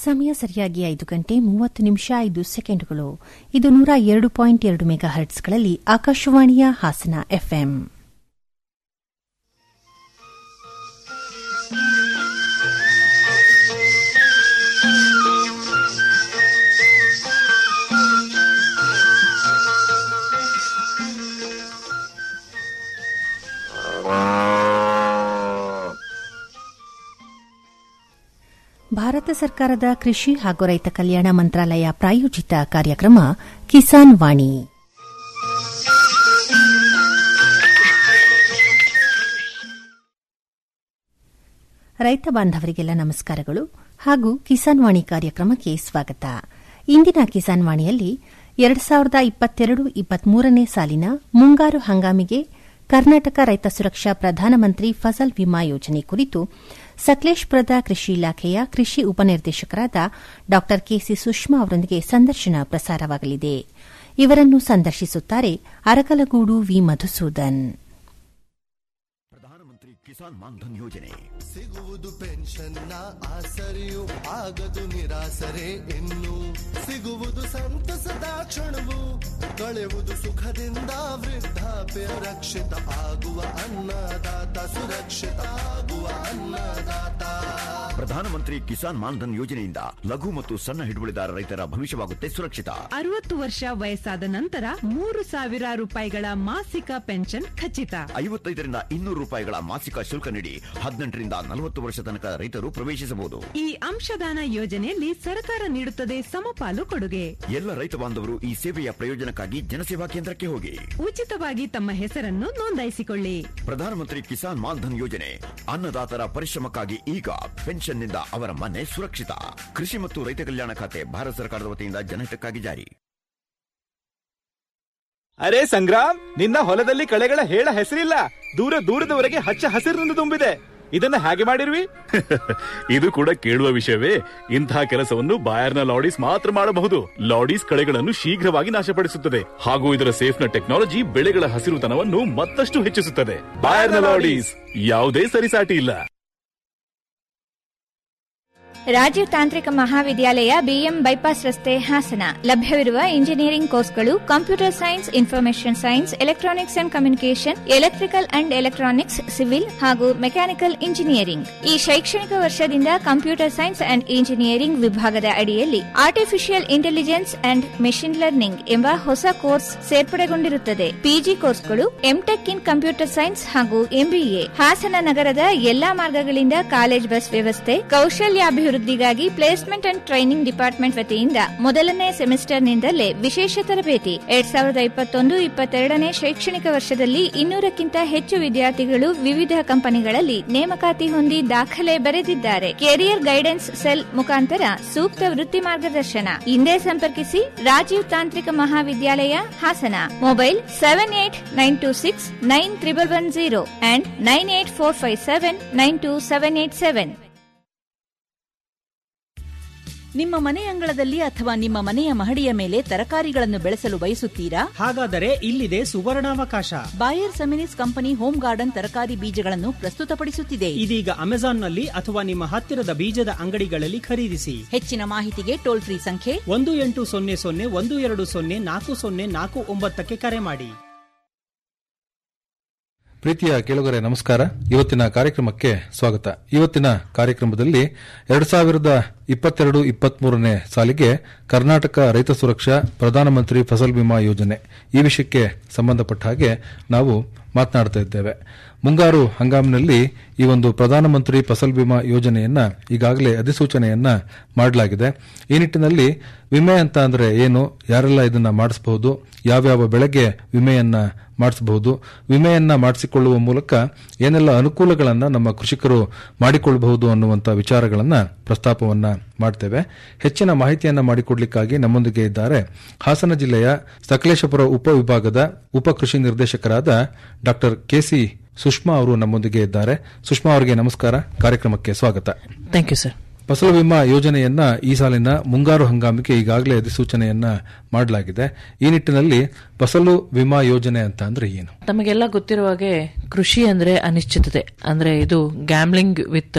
ಸಮಯ ಸರಿಯಾಗಿ ಐದು ಗಂಟೆ ಮೂವತ್ತು ನಿಮಿಷ ಐದು ಸೆಕೆಂಡುಗಳು ಇದು ನೂರ ಎರಡು ಪಾಯಿಂಟ್ ಎರಡು ಮೆಗಾ ಹರ್ಟ್ಸ್ಗಳಲ್ಲಿ ಆಕಾಶವಾಣಿಯ ಹಾಸನ ಎಫ್ಎಂ ಭಾರತ ಸರ್ಕಾರದ ಕೃಷಿ ಹಾಗೂ ರೈತ ಕಲ್ಯಾಣ ಮಂತ್ರಾಲಯ ಪ್ರಾಯೋಜಿತ ಕಾರ್ಯಕ್ರಮ ಕಿಸಾನ್ ವಾಣಿ ರೈತ ಬಾಂಧವರಿಗೆಲ್ಲ ನಮಸ್ಕಾರಗಳು ಹಾಗೂ ಕಿಸಾನ್ ವಾಣಿ ಕಾರ್ಯಕ್ರಮಕ್ಕೆ ಸ್ವಾಗತ ಇಂದಿನ ಕಿಸಾನ್ ವಾಣಿಯಲ್ಲಿ ಎರಡು ಸಾವಿರದ ಇಪ್ಪತ್ತೆರಡು ಇಪ್ಪತ್ಮೂರನೇ ಸಾಲಿನ ಮುಂಗಾರು ಹಂಗಾಮಿಗೆ ಕರ್ನಾಟಕ ರೈತ ಸುರಕ್ಷಾ ಪ್ರಧಾನಮಂತ್ರಿ ಫಸಲ್ ವಿಮಾ ಯೋಜನೆ ಕುರಿತು ಸಕಲೇಶ್ಪುರದ ಕೃಷಿ ಇಲಾಖೆಯ ಕೃಷಿ ಉಪನಿರ್ದೇಶಕರಾದ ಡಾ ಕೆಸಿ ಸುಷ್ಮಾ ಅವರೊಂದಿಗೆ ಸಂದರ್ಶನ ಪ್ರಸಾರವಾಗಲಿದೆ ಇವರನ್ನು ಸಂದರ್ಶಿಸುತ್ತಾರೆ ಅರಕಲಗೂಡು ವಿ ಮಧುಸೂದನ್ ಪ್ರಧಾನಮಂತ್ರಿ ಕಿಸಾನ್ ಮಾನ್ಧನ್ ಯೋಜನೆ ಸಿಗುವುದು ಪೆನ್ಷನ್ನ ಆಸರೆಯು ಆಗದು ನಿರಾಸರೆ ಇನ್ನು ಸಿಗುವುದು ಸಂತಸದ ಕ್ಷಣವು ಕಳೆಯುವುದು ಸುಖದಿಂದ ವೃದ್ಧಾಪ್ಯ ರಕ್ಷಿತ ಆಗುವ ಅನ್ನದಾತ ಸುರಕ್ಷಿತ ಆಗುವ ಅನ್ನದಾತ ಪ್ರಧಾನಮಂತ್ರಿ ಕಿಸಾನ್ ಮಾನ್ಧನ್ ಯೋಜನೆಯಿಂದ ಲಘು ಮತ್ತು ಸಣ್ಣ ಹಿಡುವಳಿದಾರ ರೈತರ ಭವಿಷ್ಯವಾಗುತ್ತೆ ಸುರಕ್ಷಿತ ಅರವತ್ತು ವರ್ಷ ವಯಸ್ಸಾದ ನಂತರ ಮೂರು ಸಾವಿರ ರೂಪಾಯಿಗಳ ಮಾಸಿಕ ಪೆನ್ಷನ್ ಖಚಿತ ಐವತ್ತೈದರಿಂದ ಇನ್ನೂರು ರೂಪಾಯಿಗಳ ಮಾಸಿಕ ಶುಲ್ಕ ನೀಡಿ ಹದಿನೆಂಟರಿಂದ ನಲವತ್ತು ವರ್ಷ ತನಕ ರೈತರು ಪ್ರವೇಶಿಸಬಹುದು ಈ ಅಂಶದಾನ ಯೋಜನೆಯಲ್ಲಿ ಸರ್ಕಾರ ನೀಡುತ್ತದೆ ಸಮಪಾಲು ಕೊಡುಗೆ ಎಲ್ಲ ರೈತ ಬಾಂಧವರು ಈ ಸೇವೆಯ ಪ್ರಯೋಜನಕ್ಕಾಗಿ ಜನಸೇವಾ ಕೇಂದ್ರಕ್ಕೆ ಹೋಗಿ ಉಚಿತವಾಗಿ ತಮ್ಮ ಹೆಸರನ್ನು ನೋಂದಾಯಿಸಿಕೊಳ್ಳಿ ಪ್ರಧಾನಮಂತ್ರಿ ಕಿಸಾನ್ ಮಾನ್ಧನ್ ಯೋಜನೆ ಅನ್ನದಾತರ ಪರಿಶ್ರಮಕ್ಕಾಗಿ ಈಗ ಪೆನ್ಷನ್ನಿಂದ ಅವರ ಮನೆ ಸುರಕ್ಷಿತ ಕೃಷಿ ಮತ್ತು ರೈತ ಕಲ್ಯಾಣ ಖಾತೆ ಭಾರತ ಸರ್ಕಾರದ ವತಿಯಿಂದ ಜನಹಿತಕ್ಕಾಗಿ ಜಾರಿ ಅರೆ ಸಂಗ್ರಾಮ್ ನಿನ್ನ ಹೊಲದಲ್ಲಿ ಕಳೆಗಳ ಹೇಳ ಹೆಸರಿಲ್ಲ ದೂರ ದೂರದವರೆಗೆ ಹಚ್ಚ ಹಸಿರಿನಿಂದ ತುಂಬಿದೆ ಇದನ್ನ ಹೇಗೆ ಮಾಡಿರ್ವಿ ಇದು ಕೂಡ ಕೇಳುವ ವಿಷಯವೇ ಇಂತಹ ಕೆಲಸವನ್ನು ಬಾಯರ್ನ ಲಾಡೀಸ್ ಮಾತ್ರ ಮಾಡಬಹುದು ಲಾಡೀಸ್ ಕಳೆಗಳನ್ನು ಶೀಘ್ರವಾಗಿ ನಾಶಪಡಿಸುತ್ತದೆ ಹಾಗೂ ಇದರ ಸೇಫ್ನ ಟೆಕ್ನಾಲಜಿ ಬೆಳೆಗಳ ಹಸಿರುತನವನ್ನು ಮತ್ತಷ್ಟು ಹೆಚ್ಚಿಸುತ್ತದೆ ಬಾಯರ್ನ ಲಾಡೀಸ್ ಯಾವುದೇ ಸರಿಸಾಟಿ ಇಲ್ಲ ರಾಜೀವ್ ತಾಂತ್ರಿಕ ಮಹಾವಿದ್ಯಾಲಯ ಬಿಎಂ ಬೈಪಾಸ್ ರಸ್ತೆ ಹಾಸನ ಲಭ್ಯವಿರುವ ಇಂಜಿನಿಯರಿಂಗ್ ಕೋರ್ಸ್ಗಳು computer science information science electronics and communication electrical and electronics civil ಹಾಗೂ ಮೆಕ್ಯಾನಿಕಲ್ ಇಂಜಿನಿಯರಿಂಗ್ ಈ ಶೈಕ್ಷಣಿಕ ವರ್ಷದಿಂದ ಕಂಪ್ಯೂಟರ್ ಸೈನ್ಸ್ ಅಂಡ್ ಇಂಜಿನಿಯರಿಂಗ್ ವಿಭಾಗದ ಅಡಿಯಲ್ಲಿ artificial intelligence and machine learning ಎಂಬ ಹೊಸ ಕೋರ್ಸ್ ಸೇರ್ಪಡೆಗೊಂಡಿರುತ್ತದೆ ಪಿಜಿ ಕೋರ್ಸ್ಗಳು ಎಂಟೆಕ್ ಇನ್ ಕಂಪ್ಯೂಟರ್ ಸೈನ್ಸ್ ಹಾಗೂ ಎಂಬಿಎ ಹಾಸನ ನಗರದ ಎಲ್ಲಾ ಮಾರ್ಗಗಳಿಂದ ಕಾಲೇಜ್ ಬಸ್ ವ್ಯವಸ್ಥೆ ಕೌಶಲ್ಯಾಭಿವೃದ್ಧಿಗಾಗಿ ಪ್ಲೇಸ್ಮೆಂಟ್ ಅಂಡ್ ಟ್ರೈನಿಂಗ್ ಡಿಪಾರ್ಟ್ಮೆಂಟ್ ವತಿಯಿಂದ ಮೊದಲನೇ ಸೆಮಿಸ್ಟರ್ನಿಂದಲೇ ವಿಶೇಷ ತರಬೇತಿ ಎರಡ್ ಸಾವಿರದ ಇಪ್ಪತ್ತೊಂದು ಇಪ್ಪತ್ತೆರಡನೇ ಶೈಕ್ಷಣಿಕ ವರ್ಷದಲ್ಲಿ ಇನ್ನೂರಕ್ಕಿಂತ ಹೆಚ್ಚು ವಿದ್ಯಾರ್ಥಿಗಳು ವಿವಿಧ ಕಂಪನಿಗಳಲ್ಲಿ ನೇಮಕಾತಿ ಹೊಂದಿ ದಾಖಲೆ ಬರೆದಿದ್ದಾರೆ ಕೆರಿಯರ್ ಗೈಡೆನ್ಸ್ ಸೆಲ್ ಮುಖಾಂತರ ಸೂಕ್ತ ವೃತ್ತಿ ಮಾರ್ಗದರ್ಶನ ಹಿಂದೆ ಸಂಪರ್ಕಿಸಿ ರಾಜೀವ್ ತಾಂತ್ರಿಕ ಮಹಾವಿದ್ಯಾಲಯ Hassan mobile seven eight nine two six nine triple one zero and nine eight four five seven nine two seven eight seven ನಿಮ್ಮ ಮನೆ ಅಂಗಳದಲ್ಲಿ ಅಥವಾ ನಿಮ್ಮ ಮನೆಯ ಮಹಡಿಯ ಮೇಲೆ ತರಕಾರಿಗಳನ್ನು ಬೆಳೆಸಲು ಬಯಸುತ್ತೀರಾ ಹಾಗಾದರೆ ಇಲ್ಲಿದೆ ಸುವರ್ಣಾವಕಾಶ Bayer Seminis company home garden ತರಕಾರಿ ಬೀಜಗಳನ್ನು ಪ್ರಸ್ತುತಪಡಿಸುತ್ತಿದೆ ಇದೀಗ ಅಮೆಜಾನ್ನಲ್ಲಿ ಅಥವಾ ನಿಮ್ಮ ಹತ್ತಿರದ ಬೀಜದ ಅಂಗಡಿಗಳಲ್ಲಿ ಖರೀದಿಸಿ ಹೆಚ್ಚಿನ ಮಾಹಿತಿಗೆ ಟೋಲ್ ಫ್ರೀ ಸಂಖ್ಯೆ ಒಂದು ಎಂಟು ಸೊನ್ನೆ ಸೊನ್ನೆ ಒಂದು ಎರಡು ಸೊನ್ನೆ ನಾಲ್ಕು ಸೊನ್ನೆ ನಾಲ್ಕು ಒಂಬತ್ತಕ್ಕೆ ಕರೆ ಮಾಡಿ ಪ್ರೀತಿಯ ಕೇಳುಗರೆ ನಮಸ್ಕಾರ ಇವತ್ತಿನ ಕಾರ್ಯಕ್ರಮಕ್ಕೆ ಸ್ವಾಗತ ಇವತ್ತಿನ ಕಾರ್ಯಕ್ರಮದಲ್ಲಿ ಎರಡು ಸಾವಿರದ ಇಪ್ಪತ್ತೆರಡು ಇಪ್ಪತ್ಮೂರನೇ ಸಾಲಿಗೆ ಕರ್ನಾಟಕ ರೈತ ಸುರಕ್ಷಾ ಪ್ರಧಾನಮಂತ್ರಿ ಫಸಲ್ ಬಿಮಾ ಯೋಜನೆ ಈ ವಿಷಯಕ್ಕೆ ಸಂಬಂಧಪಟ್ಟ ಹಾಗೆ ನಾವು ಮಾತನಾಡ್ತಾ ಇದ್ದೇವೆ ಮುಂಗಾರು ಹಂಗಾಮಿನಲ್ಲಿ ಈ ಒಂದು ಪ್ರಧಾನಮಂತ್ರಿ ಫಸಲ್ ಬಿಮಾ ಯೋಜನೆಯನ್ನ ಈಗಾಗಲೇ ಅಧಿಸೂಚನೆಯನ್ನ ಮಾಡಲಾಗಿದೆ ಈ ನಿಟ್ಟಿನಲ್ಲಿ ವಿಮೆ ಅಂತ ಅಂದ್ರೆ ಏನು ಯಾರೆಲ್ಲ ಇದನ್ನ ಮಾಡಿಸಬಹುದು ಯಾವ್ಯಾವ ಬೆಳೆಗೆ ವಿಮೆಯನ್ನ ಮಾಡಿಸಬಹುದು ವಿಮೆಯನ್ನ ಮಾಡಿಸಿಕೊಳ್ಳುವ ಮೂಲಕ ಏನೆಲ್ಲ ಅನುಕೂಲಗಳನ್ನ ನಮ್ಮ ಕೃಷಿಕರು ಮಾಡಿಕೊಳ್ಳಬಹುದು ಅನ್ನುವಂಥ ವಿಚಾರಗಳನ್ನ ಪ್ರಸ್ತಾಪವನ್ನ ಮಾಡ್ತೇವೆ ಹೆಚ್ಚಿನ ಮಾಹಿತಿಯನ್ನ ಮಾಡಿಕೊಡ್ಲಿಕ್ಕಾಗಿ ನಮ್ಮೊಂದಿಗೆ ಇದ್ದಾರೆ ಹಾಸನ ಜಿಲ್ಲೆಯ ಸಕಲೇಶಪುರ ಉಪವಿಭಾಗದ ಉಪ ಕೃಷಿ ನಿರ್ದೇಶಕರಾದ ಡಾಕ್ಟರ್ ಕೆಸಿ ಸುಷ್ಮಾ ಅವರು ನಮ್ಮೊಂದಿಗೆ ಇದ್ದಾರೆ ಸುಷ್ಮಾ ಅವರಿಗೆ ನಮಸ್ಕಾರ ಕಾರ್ಯಕ್ರಮಕ್ಕೆ ಸ್ವಾಗತ ಥ್ಯಾಂಕ್ ಯು ಸರ್ ಫಸಲು ವಿಮಾ ಯೋಜನೆಯನ್ನ ಈ ಸಾಲಿನ ಮುಂಗಾರು ಹಂಗಾಮಿಗೆ ಈಗಾಗಲೇ ಅಧಿಸೂಚನೆಯನ್ನ ಮಾಡಲಾಗಿದೆ ಈ ನಿಟ್ಟಿನಲ್ಲಿ ಫಸಲು ವಿಮಾ ಯೋಜನೆ ಅಂತ ಅಂದ್ರೆ ಏನು ತಮಗೆಲ್ಲ ಗೊತ್ತಿರುವ ಹಾಗೆ ಕೃಷಿ ಅಂದ್ರೆ ಅನಿಶ್ಚಿತತೆ ಅಂದ್ರೆ ಇದು gambling with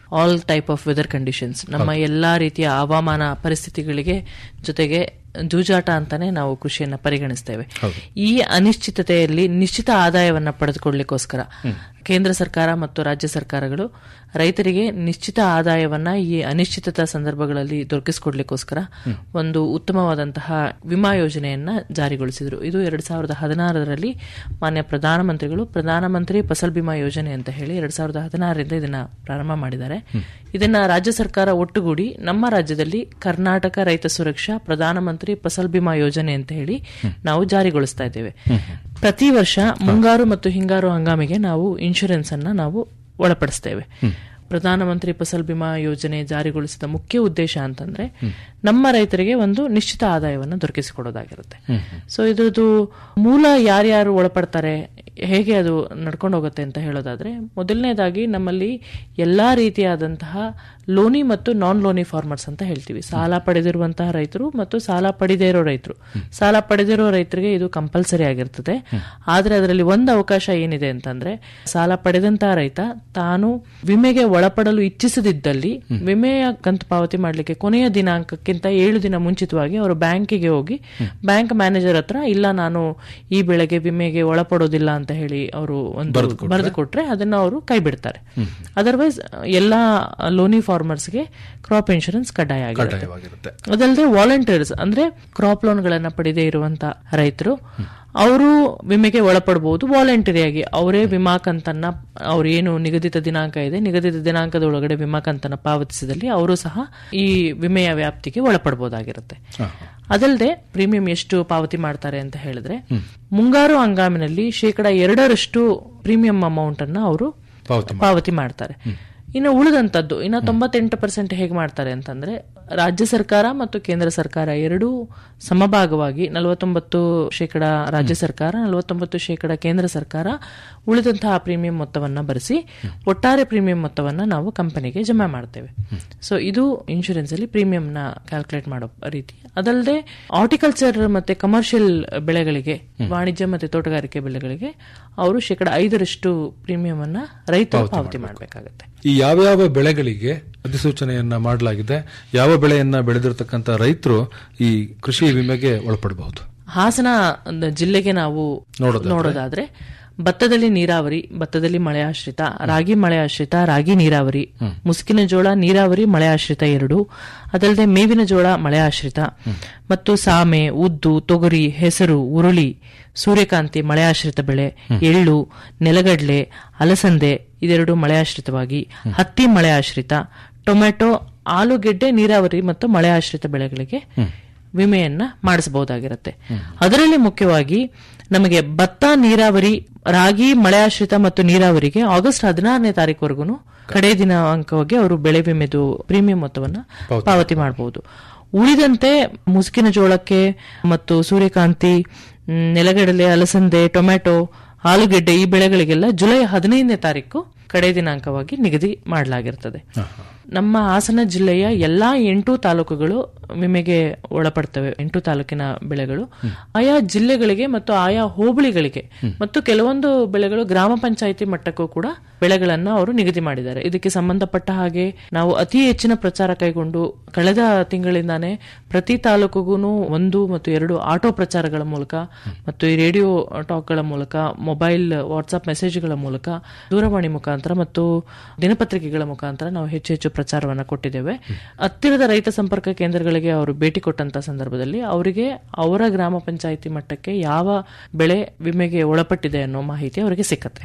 all type of weather conditions ನಮ್ಮ ಎಲ್ಲಾ ರೀತಿಯ ಹವಾಮಾನ ಪರಿಸ್ಥಿತಿಗಳಿಗೆ ಜೊತೆಗೆ ಜೂಜಾಟ ಅಂತಾನೆ ನಾವು ಕೃಷಿಯನ್ನ ಪರಿಗಣಿಸ್ತೇವೆ ಈ ಅನಿಶ್ಚಿತತೆಯಲ್ಲಿ ನಿಶ್ಚಿತ ಆದಾಯವನ್ನ ಪಡೆದುಕೊಳ್ಳಿಕ್ಕೋಸ್ಕರ ಕೇಂದ್ರ ಸರ್ಕಾರ ಮತ್ತು ರಾಜ್ಯ ಸರ್ಕಾರಗಳು ರೈತರಿಗೆ ನಿಶ್ಚಿತ ಆದಾಯವನ್ನ ಈ ಅನಿಶ್ಚಿತತಾ ಸಂದರ್ಭಗಳಲ್ಲಿ ದೊರಕಿಸಿಕೊಡ್ಲಿಕ್ಕೋಸ್ಕರ ಒಂದು ಉತ್ತಮವಾದಂತಹ ವಿಮಾ ಯೋಜನೆಯನ್ನ ಜಾರಿಗೊಳಿಸಿದ್ರು ಇದು ಎರಡ್ ಸಾವಿರದ ಹದಿನಾರರಲ್ಲಿ ಮಾನ್ಯ ಪ್ರಧಾನಮಂತ್ರಿಗಳು ಪ್ರಧಾನಮಂತ್ರಿ ಫಸಲ್ ಬಿಮಾ ಯೋಜನೆ ಅಂತ ಹೇಳಿ ಎರಡ್ ಸಾವಿರದ ಹದಿನಾರರಿಂದ ಇದನ್ನ ಪ್ರಾರಂಭ ಮಾಡಿದ್ದಾರೆ ಇದನ್ನ ರಾಜ್ಯ ಸರ್ಕಾರ ಒಟ್ಟುಗೂಡಿ ನಮ್ಮ ರಾಜ್ಯದಲ್ಲಿ ಕರ್ನಾಟಕ ರೈತ ಸುರಕ್ಷಾ ಪ್ರಧಾನಮಂತ್ರಿ ಫಸಲ್ ಬಿಮಾ ಯೋಜನೆ ಅಂತ ಹೇಳಿ ನಾವು ಜಾರಿಗೊಳಿಸ್ತಾ ಇದ್ದೇವೆ ಪ್ರತಿ ವರ್ಷ ಮುಂಗಾರು ಮತ್ತು ಹಿಂಗಾರು ಹಂಗಾಮಿಗೆ ನಾವು ಇನ್ಶೂರೆನ್ಸ್ ಅನ್ನ ನಾವು ಒಳಪಡಿಸ್ತೇವೆ ಪ್ರಧಾನಮಂತ್ರಿ ಫಸಲ್ ಬಿಮಾ ಯೋಜನೆ ಜಾರಿಗೊಳಿಸಿದ ಮುಖ್ಯ ಉದ್ದೇಶ ಅಂತಂದ್ರೆ ನಮ್ಮ ರೈತರಿಗೆ ಒಂದು ನಿಶ್ಚಿತ ಆದಾಯವನ್ನು ದೊರಕಿಸಿಕೊಡೋದಾಗಿರುತ್ತೆ ಸೊ ಇದ್ರದ್ದು ಮೂಲ ಯಾರ್ಯಾರು ಒಳಪಡ್ತಾರೆ ಹೇಗೆ ಅದು ನಡ್ಕೊಂಡು ಹೋಗುತ್ತೆ ಅಂತ ಹೇಳೋದಾದ್ರೆ ಮೊದಲನೇದಾಗಿ ನಮ್ಮಲ್ಲಿ ಎಲ್ಲಾ ರೀತಿಯಾದಂತಹ ಲೋನಿ ಮತ್ತು ನಾನ್ ಲೋನಿ ಫಾರ್ಮರ್ಸ್ ಅಂತ ಹೇಳ್ತೀವಿ ಸಾಲ ಪಡೆದಿರುವಂತಹ ರೈತರು ಮತ್ತು ಸಾಲ ಪಡೆದೇ ಇರೋ ರೈತರು ಸಾಲ ಪಡೆದಿರೋ ರೈತರಿಗೆ ಇದು ಕಂಪಲ್ಸರಿ ಆಗಿರ್ತದೆ ಆದ್ರೆ ಅದರಲ್ಲಿ ಒಂದು ಅವಕಾಶ ಏನಿದೆ ಅಂತಂದ್ರೆ ಸಾಲ ಪಡೆದಂತಹ ರೈತ ತಾನು ವಿಮೆಗೆ ಒಳಪಡಲು ಇಚ್ಛಿಸದಿದ್ದಲ್ಲಿ ವಿಮೆಯ ಕಂತು ಪಾವತಿ ಮಾಡಲಿಕ್ಕೆ ಕೊನೆಯ ದಿನಾಂಕಕ್ಕಿಂತ ಏಳು ದಿನ ಮುಂಚಿತವಾಗಿ ಅವರು ಬ್ಯಾಂಕಿಗೆ ಹೋಗಿ ಬ್ಯಾಂಕ್ ಮ್ಯಾನೇಜರ್ ಹತ್ರ ಇಲ್ಲ ನಾನು ಈ ಬೆಳೆಗೆ ವಿಮೆಗೆ ಒಳಪಡೋದಿಲ್ಲ ಅಂತ ಹೇಳಿ ಅವರು ಒಂದು ಬರೆದು ಕೊಟ್ರೆ ಅದನ್ನ ಅವರು ಕೈ ಬಿಡ್ತಾರೆ ಅದರ್ವೈಸ್ ಎಲ್ಲಾ ಲೋನಿ ಫಾರ್ಮರ್ಸ್ಗೆ ಕ್ರಾಪ್ ಇನ್ಶೂರೆನ್ಸ್ ಕಡ್ಡಾಯ ಆಗಿರುತ್ತೆ ಅದಲ್ಲದೆ ವಾಲಂಟಿಯರ್ಸ್ ಅಂದ್ರೆ ಕ್ರಾಪ್ ಲೋನ್ಗಳನ್ನ ಪಡೆದೇ ಇರುವಂತ ರೈತರು ಅವರು ವಿಮೆಗೆ ಒಳಪಡಬಹುದು ವಾಲಂಟರಿಯಾಗಿ ಅವರೇ ವಿಮಾ ಕಂತನ್ನ ಅವ್ರು ಏನು ನಿಗದಿತ ದಿನಾಂಕ ಇದೆ ನಿಗದಿತ ದಿನಾಂಕದ ಒಳಗಡೆ ವಿಮಾ ಕಂತನ್ನ ಪಾವತಿಸಿದಲ್ಲಿ ಅವರು ಸಹ ಈ ವಿಮೆಯ ವ್ಯಾಪ್ತಿಗೆ ಒಳಪಡಬಹುದಾಗಿರುತ್ತೆ ಅದಲ್ಲದೆ ಪ್ರೀಮಿಯಂ ಎಷ್ಟು ಪಾವತಿ ಮಾಡ್ತಾರೆ ಅಂತ ಹೇಳಿದ್ರೆ ಮುಂಗಾರು ಹಂಗಾಮಿನಲ್ಲಿ ಶೇಕಡ ಎರಡರಷ್ಟು ಪ್ರೀಮಿಯಂ ಅಮೌಂಟ್ ಅನ್ನ ಅವರು ಪಾವತಿ ಮಾಡ್ತಾರೆ ಇನ್ನು ಉಳಿದಂತದ್ದು ಇನ್ನು ತೊಂಬತ್ತೆಂಟು ಪರ್ಸೆಂಟ್ ಹೇಗೆ ಮಾಡ್ತಾರೆ ಅಂತಂದ್ರೆ ರಾಜ್ಯ ಸರ್ಕಾರ ಮತ್ತು ಕೇಂದ್ರ ಸರ್ಕಾರ ಎರಡೂ ಸಮಭಾಗವಾಗಿ ನಲವತ್ತೊಂಬತ್ತು ಶೇಕಡ ರಾಜ್ಯ ಸರ್ಕಾರ ನಲವತ್ತೊಂಬತ್ತು ಶೇಕಡ ಕೇಂದ್ರ ಸರ್ಕಾರ ಉಳಿದಂತಹ ಪ್ರೀಮಿಯಂ ಮೊತ್ತವನ್ನ ಭರಿಸಿ ಒಟ್ಟಾರೆ ಪ್ರೀಮಿಯಂ ಮೊತ್ತವನ್ನ ನಾವು ಕಂಪನಿಗೆ ಜಮಾ ಮಾಡ್ತೇವೆ ಸೊ ಇದು ಇನ್ಶೂರೆನ್ಸ್ ಅಲ್ಲಿ ಪ್ರೀಮಿಯಂ ನ ಕ್ಯಾಲ್ಕುಲೇಟ್ ಮಾಡೋ ರೀತಿ ಅದಲ್ಲದೆ ಹಾರ್ಟಿಕಲ್ಚರ್ ಮತ್ತೆ ಕಮರ್ಷಿಯಲ್ ಬೆಳೆಗಳಿಗೆ ವಾಣಿಜ್ಯ ಮತ್ತೆ ತೋಟಗಾರಿಕೆ ಬೆಳೆಗಳಿಗೆ ಅವರು ಶೇಕಡ ಐದರಷ್ಟು ಪ್ರೀಮಿಯಂ ಅನ್ನ ರೈತರು ಪಾವತಿ ಮಾಡಬೇಕಾಗುತ್ತೆ ಈ ಯಾವ್ಯಾವ ಬೆಳೆಗಳಿಗೆ ಅಧಿಸೂಚನೆಯನ್ನ ಮಾಡಲಾಗಿದೆ ಯಾವ ಬೆಳೆಯನ್ನ ಬೆಳೆದಿರತಕ್ಕಂತ ರೈತರು ಈ ಕೃಷಿ ವಿಮೆಗೆ ಒಳಪಡಬಹುದು ಹಾಸನ ಜಿಲ್ಲೆಗೆ ನಾವು ನೋಡೋದಾದ್ರೆ ಭತ್ತದಲ್ಲಿ ನೀರಾವರಿ ಭತ್ತದಲ್ಲಿ ಮಳೆ ಆಶ್ರಿತ ರಾಗಿ ಮಳೆ ಆಶ್ರಿತ ರಾಗಿ ನೀರಾವರಿ ಮುಸುಕಿನ ಜೋಳ ನೀರಾವರಿ ಮಳೆ ಆಶ್ರಿತ ಎರಡು ಅದಲ್ಲದೆ ಮೇವಿನ ಜೋಳ ಮಳೆ ಆಶ್ರಿತ ಮತ್ತು ಸಾಮೆ ಉದ್ದು ತೊಗರಿ ಹೆಸರು ಉರುಳಿ ಸೂರ್ಯಕಾಂತಿ ಮಳೆ ಆಶ್ರಿತ ಬೆಳೆ ಎಳ್ಳು ನೆಲಗಡ್ಲೆ ಅಲಸಂದೆ ಇದೆರಡು ಮಳೆ ಆಶ್ರಿತವಾಗಿ ಹತ್ತಿ ಮಳೆ ಆಶ್ರಿತ ಟೊಮೆಟೊ ಆಲೂಗೆಡ್ಡೆ ನೀರಾವರಿ ಮತ್ತು ಮಳೆ ಆಶ್ರಿತ ಬೆಳೆಗಳಿಗೆ ವಿಮೆಯನ್ನ ಮಾಡಿಸಬಹುದಾಗಿರುತ್ತೆ ಅದರಲ್ಲಿ ಮುಖ್ಯವಾಗಿ ನಮಗೆ ಭತ್ತ ನೀರಾವರಿ ರಾಗಿ ಮಳೆ ಆಶ್ರಿತ ಮತ್ತು ನೀರಾವರಿಗೆ ಆಗಸ್ಟ್ ಹದಿನಾರನೇ ತಾರೀಕುವರೆಗೂ ಕಡೆ ದಿನಾಂಕವಾಗಿ ಅವರು ಬೆಳೆ ವಿಮೆದು ಪ್ರೀಮಿಯಂ ಮೊತ್ತವನ್ನ ಪಾವತಿ ಮಾಡಬಹುದು ಉಳಿದಂತೆ ಮುಸುಕಿನ ಜೋಳಕ್ಕೆ ಮತ್ತು ಸೂರ್ಯಕಾಂತಿ ನೆಲಗಡಲೆ ಅಲಸಂದೆ ಟೊಮೆಟೊ ಆಲೂಗೆಡ್ಡೆ ಈ ಬೆಳೆಗಳಿಗೆಲ್ಲ ಜುಲೈ ಹದಿನೈದನೇ ತಾರೀಕು ಕಡೆ ದಿನಾಂಕವಾಗಿ ನಿಗದಿ ಮಾಡಲಾಗಿರ್ತದೆ ನಮ್ಮ ಹಾಸನ ಜಿಲ್ಲೆಯ ಎಲ್ಲಾ ಎಂಟು ತಾಲೂಕುಗಳು ವಿಮೆಗೆ ಒಳಪಡ್ತವೆ ಎಂಟು ತಾಲೂಕಿನ ಬೆಳೆಗಳು ಆಯಾ ಜಿಲ್ಲೆಗಳಿಗೆ ಮತ್ತು ಆಯಾ ಹೋಬಳಿಗಳಿಗೆ ಮತ್ತು ಕೆಲವೊಂದು ಬೆಳೆಗಳು ಗ್ರಾಮ ಪಂಚಾಯಿತಿ ಮಟ್ಟಕ್ಕೂ ಕೂಡ ಬೆಳೆಗಳನ್ನ ಅವರು ನಿಗದಿ ಮಾಡಿದ್ದಾರೆ ಇದಕ್ಕೆ ಸಂಬಂಧಪಟ್ಟ ಹಾಗೆ ನಾವು ಅತಿ ಹೆಚ್ಚಿನ ಪ್ರಚಾರ ಕೈಗೊಂಡು ಕಳೆದ ತಿಂಗಳಿಂದಾನೇ ಪ್ರತಿ ತಾಲೂಕಿಗೂ ಒಂದು ಮತ್ತು ಎರಡು ಆಟೋ ಪ್ರಚಾರಗಳ ಮೂಲಕ ಮತ್ತು ಈ ರೇಡಿಯೋ ಟಾಕ್ಗಳ ಮೂಲಕ ಮೊಬೈಲ್ ವಾಟ್ಸ್ಆಪ್ ಮೆಸೇಜ್ಗಳ ಮೂಲಕ ದೂರವಾಣಿ ಮುಖಾಂತರ ಮತ್ತು ದಿನಪತ್ರಿಕೆಗಳ ಮುಖಾಂತರ ನಾವು ಹೆಚ್ಚು ಹೆಚ್ಚು ಪ್ರಚಾರವನ್ನ ಕೊಟ್ಟಿದ್ದೇವೆ ಹತ್ತಿರದ ರೈತ ಸಂಪರ್ಕ ಕೇಂದ್ರಗಳಿಗೆ ಅವರು ಭೇಟಿ ಕೊಟ್ಟಂತ ಸಂದರ್ಭದಲ್ಲಿ ಅವರಿಗೆ ಅವರ ಗ್ರಾಮ ಪಂಚಾಯಿತಿ ಮಟ್ಟಕ್ಕೆ ಯಾವ ಬೆಳೆ ವಿಮೆಗೆ ಒಳಪಟ್ಟಿದೆ ಅನ್ನೋ ಮಾಹಿತಿ ಅವರಿಗೆ ಸಿಕ್ಕತ್ತೆ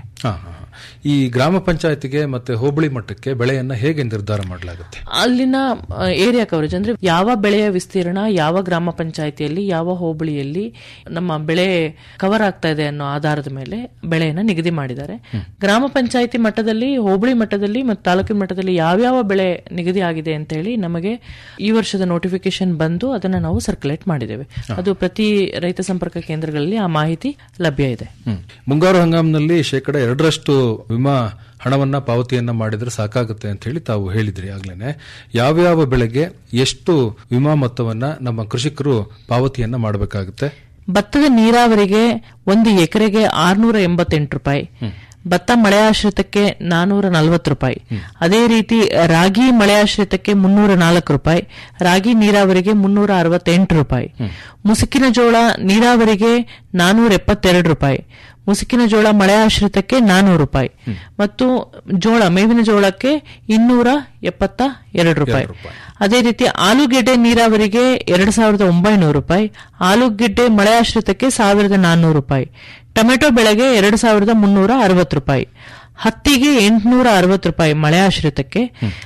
ಈ ಗ್ರಾಮ ಪಂಚಾಯತಿಗೆ ಮತ್ತೆ ಹೋಬಳಿ ಮಟ್ಟಕ್ಕೆ ಬೆಳೆಯನ್ನ ಹೇಗೆ ನಿರ್ಧಾರ ಮಾಡಲಾಗುತ್ತೆ ಅಲ್ಲಿನ ಏರಿಯಾ ಕವರೇಜ್ ಅಂದ್ರೆ ಯಾವ ಬೆಳೆಯ ವಿಸ್ತೀರ್ಣ ಯಾವ ಗ್ರಾಮ ಪಂಚಾಯಿತಿಯಲ್ಲಿ ಯಾವ ಹೋಬಳಿಯಲ್ಲಿ ನಮ್ಮ ಬೆಳೆ ಕವರ್ ಆಗ್ತಾ ಇದೆ ಅನ್ನೋ ಆಧಾರದ ಮೇಲೆ ಬೆಳೆಯನ್ನ ನಿಗದಿ ಮಾಡಿದ್ದಾರೆ ಗ್ರಾಮ ಪಂಚಾಯಿತಿ ಮಟ್ಟದಲ್ಲಿ ಹೋಬಳಿ ಮಟ್ಟದಲ್ಲಿ ಮತ್ತು ತಾಲೂಕಿನ ಮಟ್ಟದಲ್ಲಿ ಯಾವ್ಯಾವ ಬೆಳೆ ನಿಗದಿ ಆಗಿದೆ ಅಂತ ಹೇಳಿ ನಮಗೆ ಈ ವರ್ಷದ ನೋಟಿಫಿಕೇಶನ್ ಬಂದು ಅದನ್ನ ನಾವು ಸರ್ಕ್ಯುಲೇಟ್ ಮಾಡಿದ್ದೇವೆ ಅದು ಪ್ರತಿ ರೈತ ಸಂಪರ್ಕ ಕೇಂದ್ರಗಳಲ್ಲಿ ಆ ಮಾಹಿತಿ ಲಭ್ಯ ಇದೆ ಮುಂಗಾರು ಹಂಗಾಮಿನಲ್ಲಿ ಶೇಕಡ ಎರಡರಷ್ಟು ವಿಮಾ ಹಣವನ್ನ ಪಾವತಿಯನ್ನ ಮಾಡಿದ್ರೆ ಸಾಕಾಗುತ್ತೆ ಅಂತ ಹೇಳಿ ತಾವು ಹೇಳಿದ್ರಿ ಆಗ್ಲೇನೆ ಯಾವ್ಯಾವ ಬೆಳೆಗೆ ಎಷ್ಟು ವಿಮಾ ಮೊತ್ತವನ್ನ ನಮ್ಮ ಕೃಷಿಕರು ಪಾವತಿಯನ್ನ ಮಾಡಬೇಕಾಗುತ್ತೆ ಭತ್ತದ ನೀರಾವರಿಗೆ ಒಂದು ಎಕರೆಗೆ ಆರ್ನೂರ ಎಂಬತ್ತೆಂಟು ರೂಪಾಯಿ ಭತ್ತ ಮಳೆಯಾಶ್ರಿತಕ್ಕೆ ನಾನೂರ ನಲವತ್ತು ರೂಪಾಯಿ ಅದೇ ರೀತಿ ರಾಗಿ ಮಳೆಯಾಶ್ರಿತಕ್ಕೆ ಮುನ್ನೂರ ನಾಲ್ಕು ರೂಪಾಯಿ ರಾಗಿ ನೀರಾವರಿಗೆ ಮುನ್ನೂರ ಅರವತ್ತೆಂಟು ರೂಪಾಯಿ ಮುಸುಕಿನ ಜೋಳ ನೀರಾವರಿಗೆ ನಾನೂರ ಎಪ್ಪತ್ತೆರಡು ರೂಪಾಯಿ ಮುಸುಕಿನ ಜೋಳ ಮಳೆ ಆಶ್ರಿತಕ್ಕೆ ನಾನೂರು ರೂಪಾಯಿ ಮತ್ತು ಜೋಳ ಮೇವಿನ ಜೋಳಕ್ಕೆ ಇನ್ನೂರ ಎಪ್ಪತ್ತ ಎರಡು ರೂಪಾಯಿ ಅದೇ ರೀತಿ ಆಲೂಗೆಡ್ಡೆ ನೀರಾವರಿಗೆ ಎರಡು ಸಾವಿರದ ಒಂಬೈನೂರು ರೂಪಾಯಿ ಆಲೂಗೆಡ್ಡೆ ಮಳೆ ಆಶ್ರಿತಕ್ಕೆ ಸಾವಿರದ ನಾನ್ನೂರು ರೂಪಾಯಿ ಟೊಮೆಟೊ ಬೆಳೆಗೆ ಎರಡು ಸಾವಿರದ ಮುನ್ನೂರ ಅರವತ್ತು ರೂಪಾಯಿ ಹತ್ತಿಗೆ ಎಂಟುನೂರ ಅರವತ್ತು ರೂಪಾಯಿ ಮಳೆ ಆಶ್ರಿತಕ್ಕೆ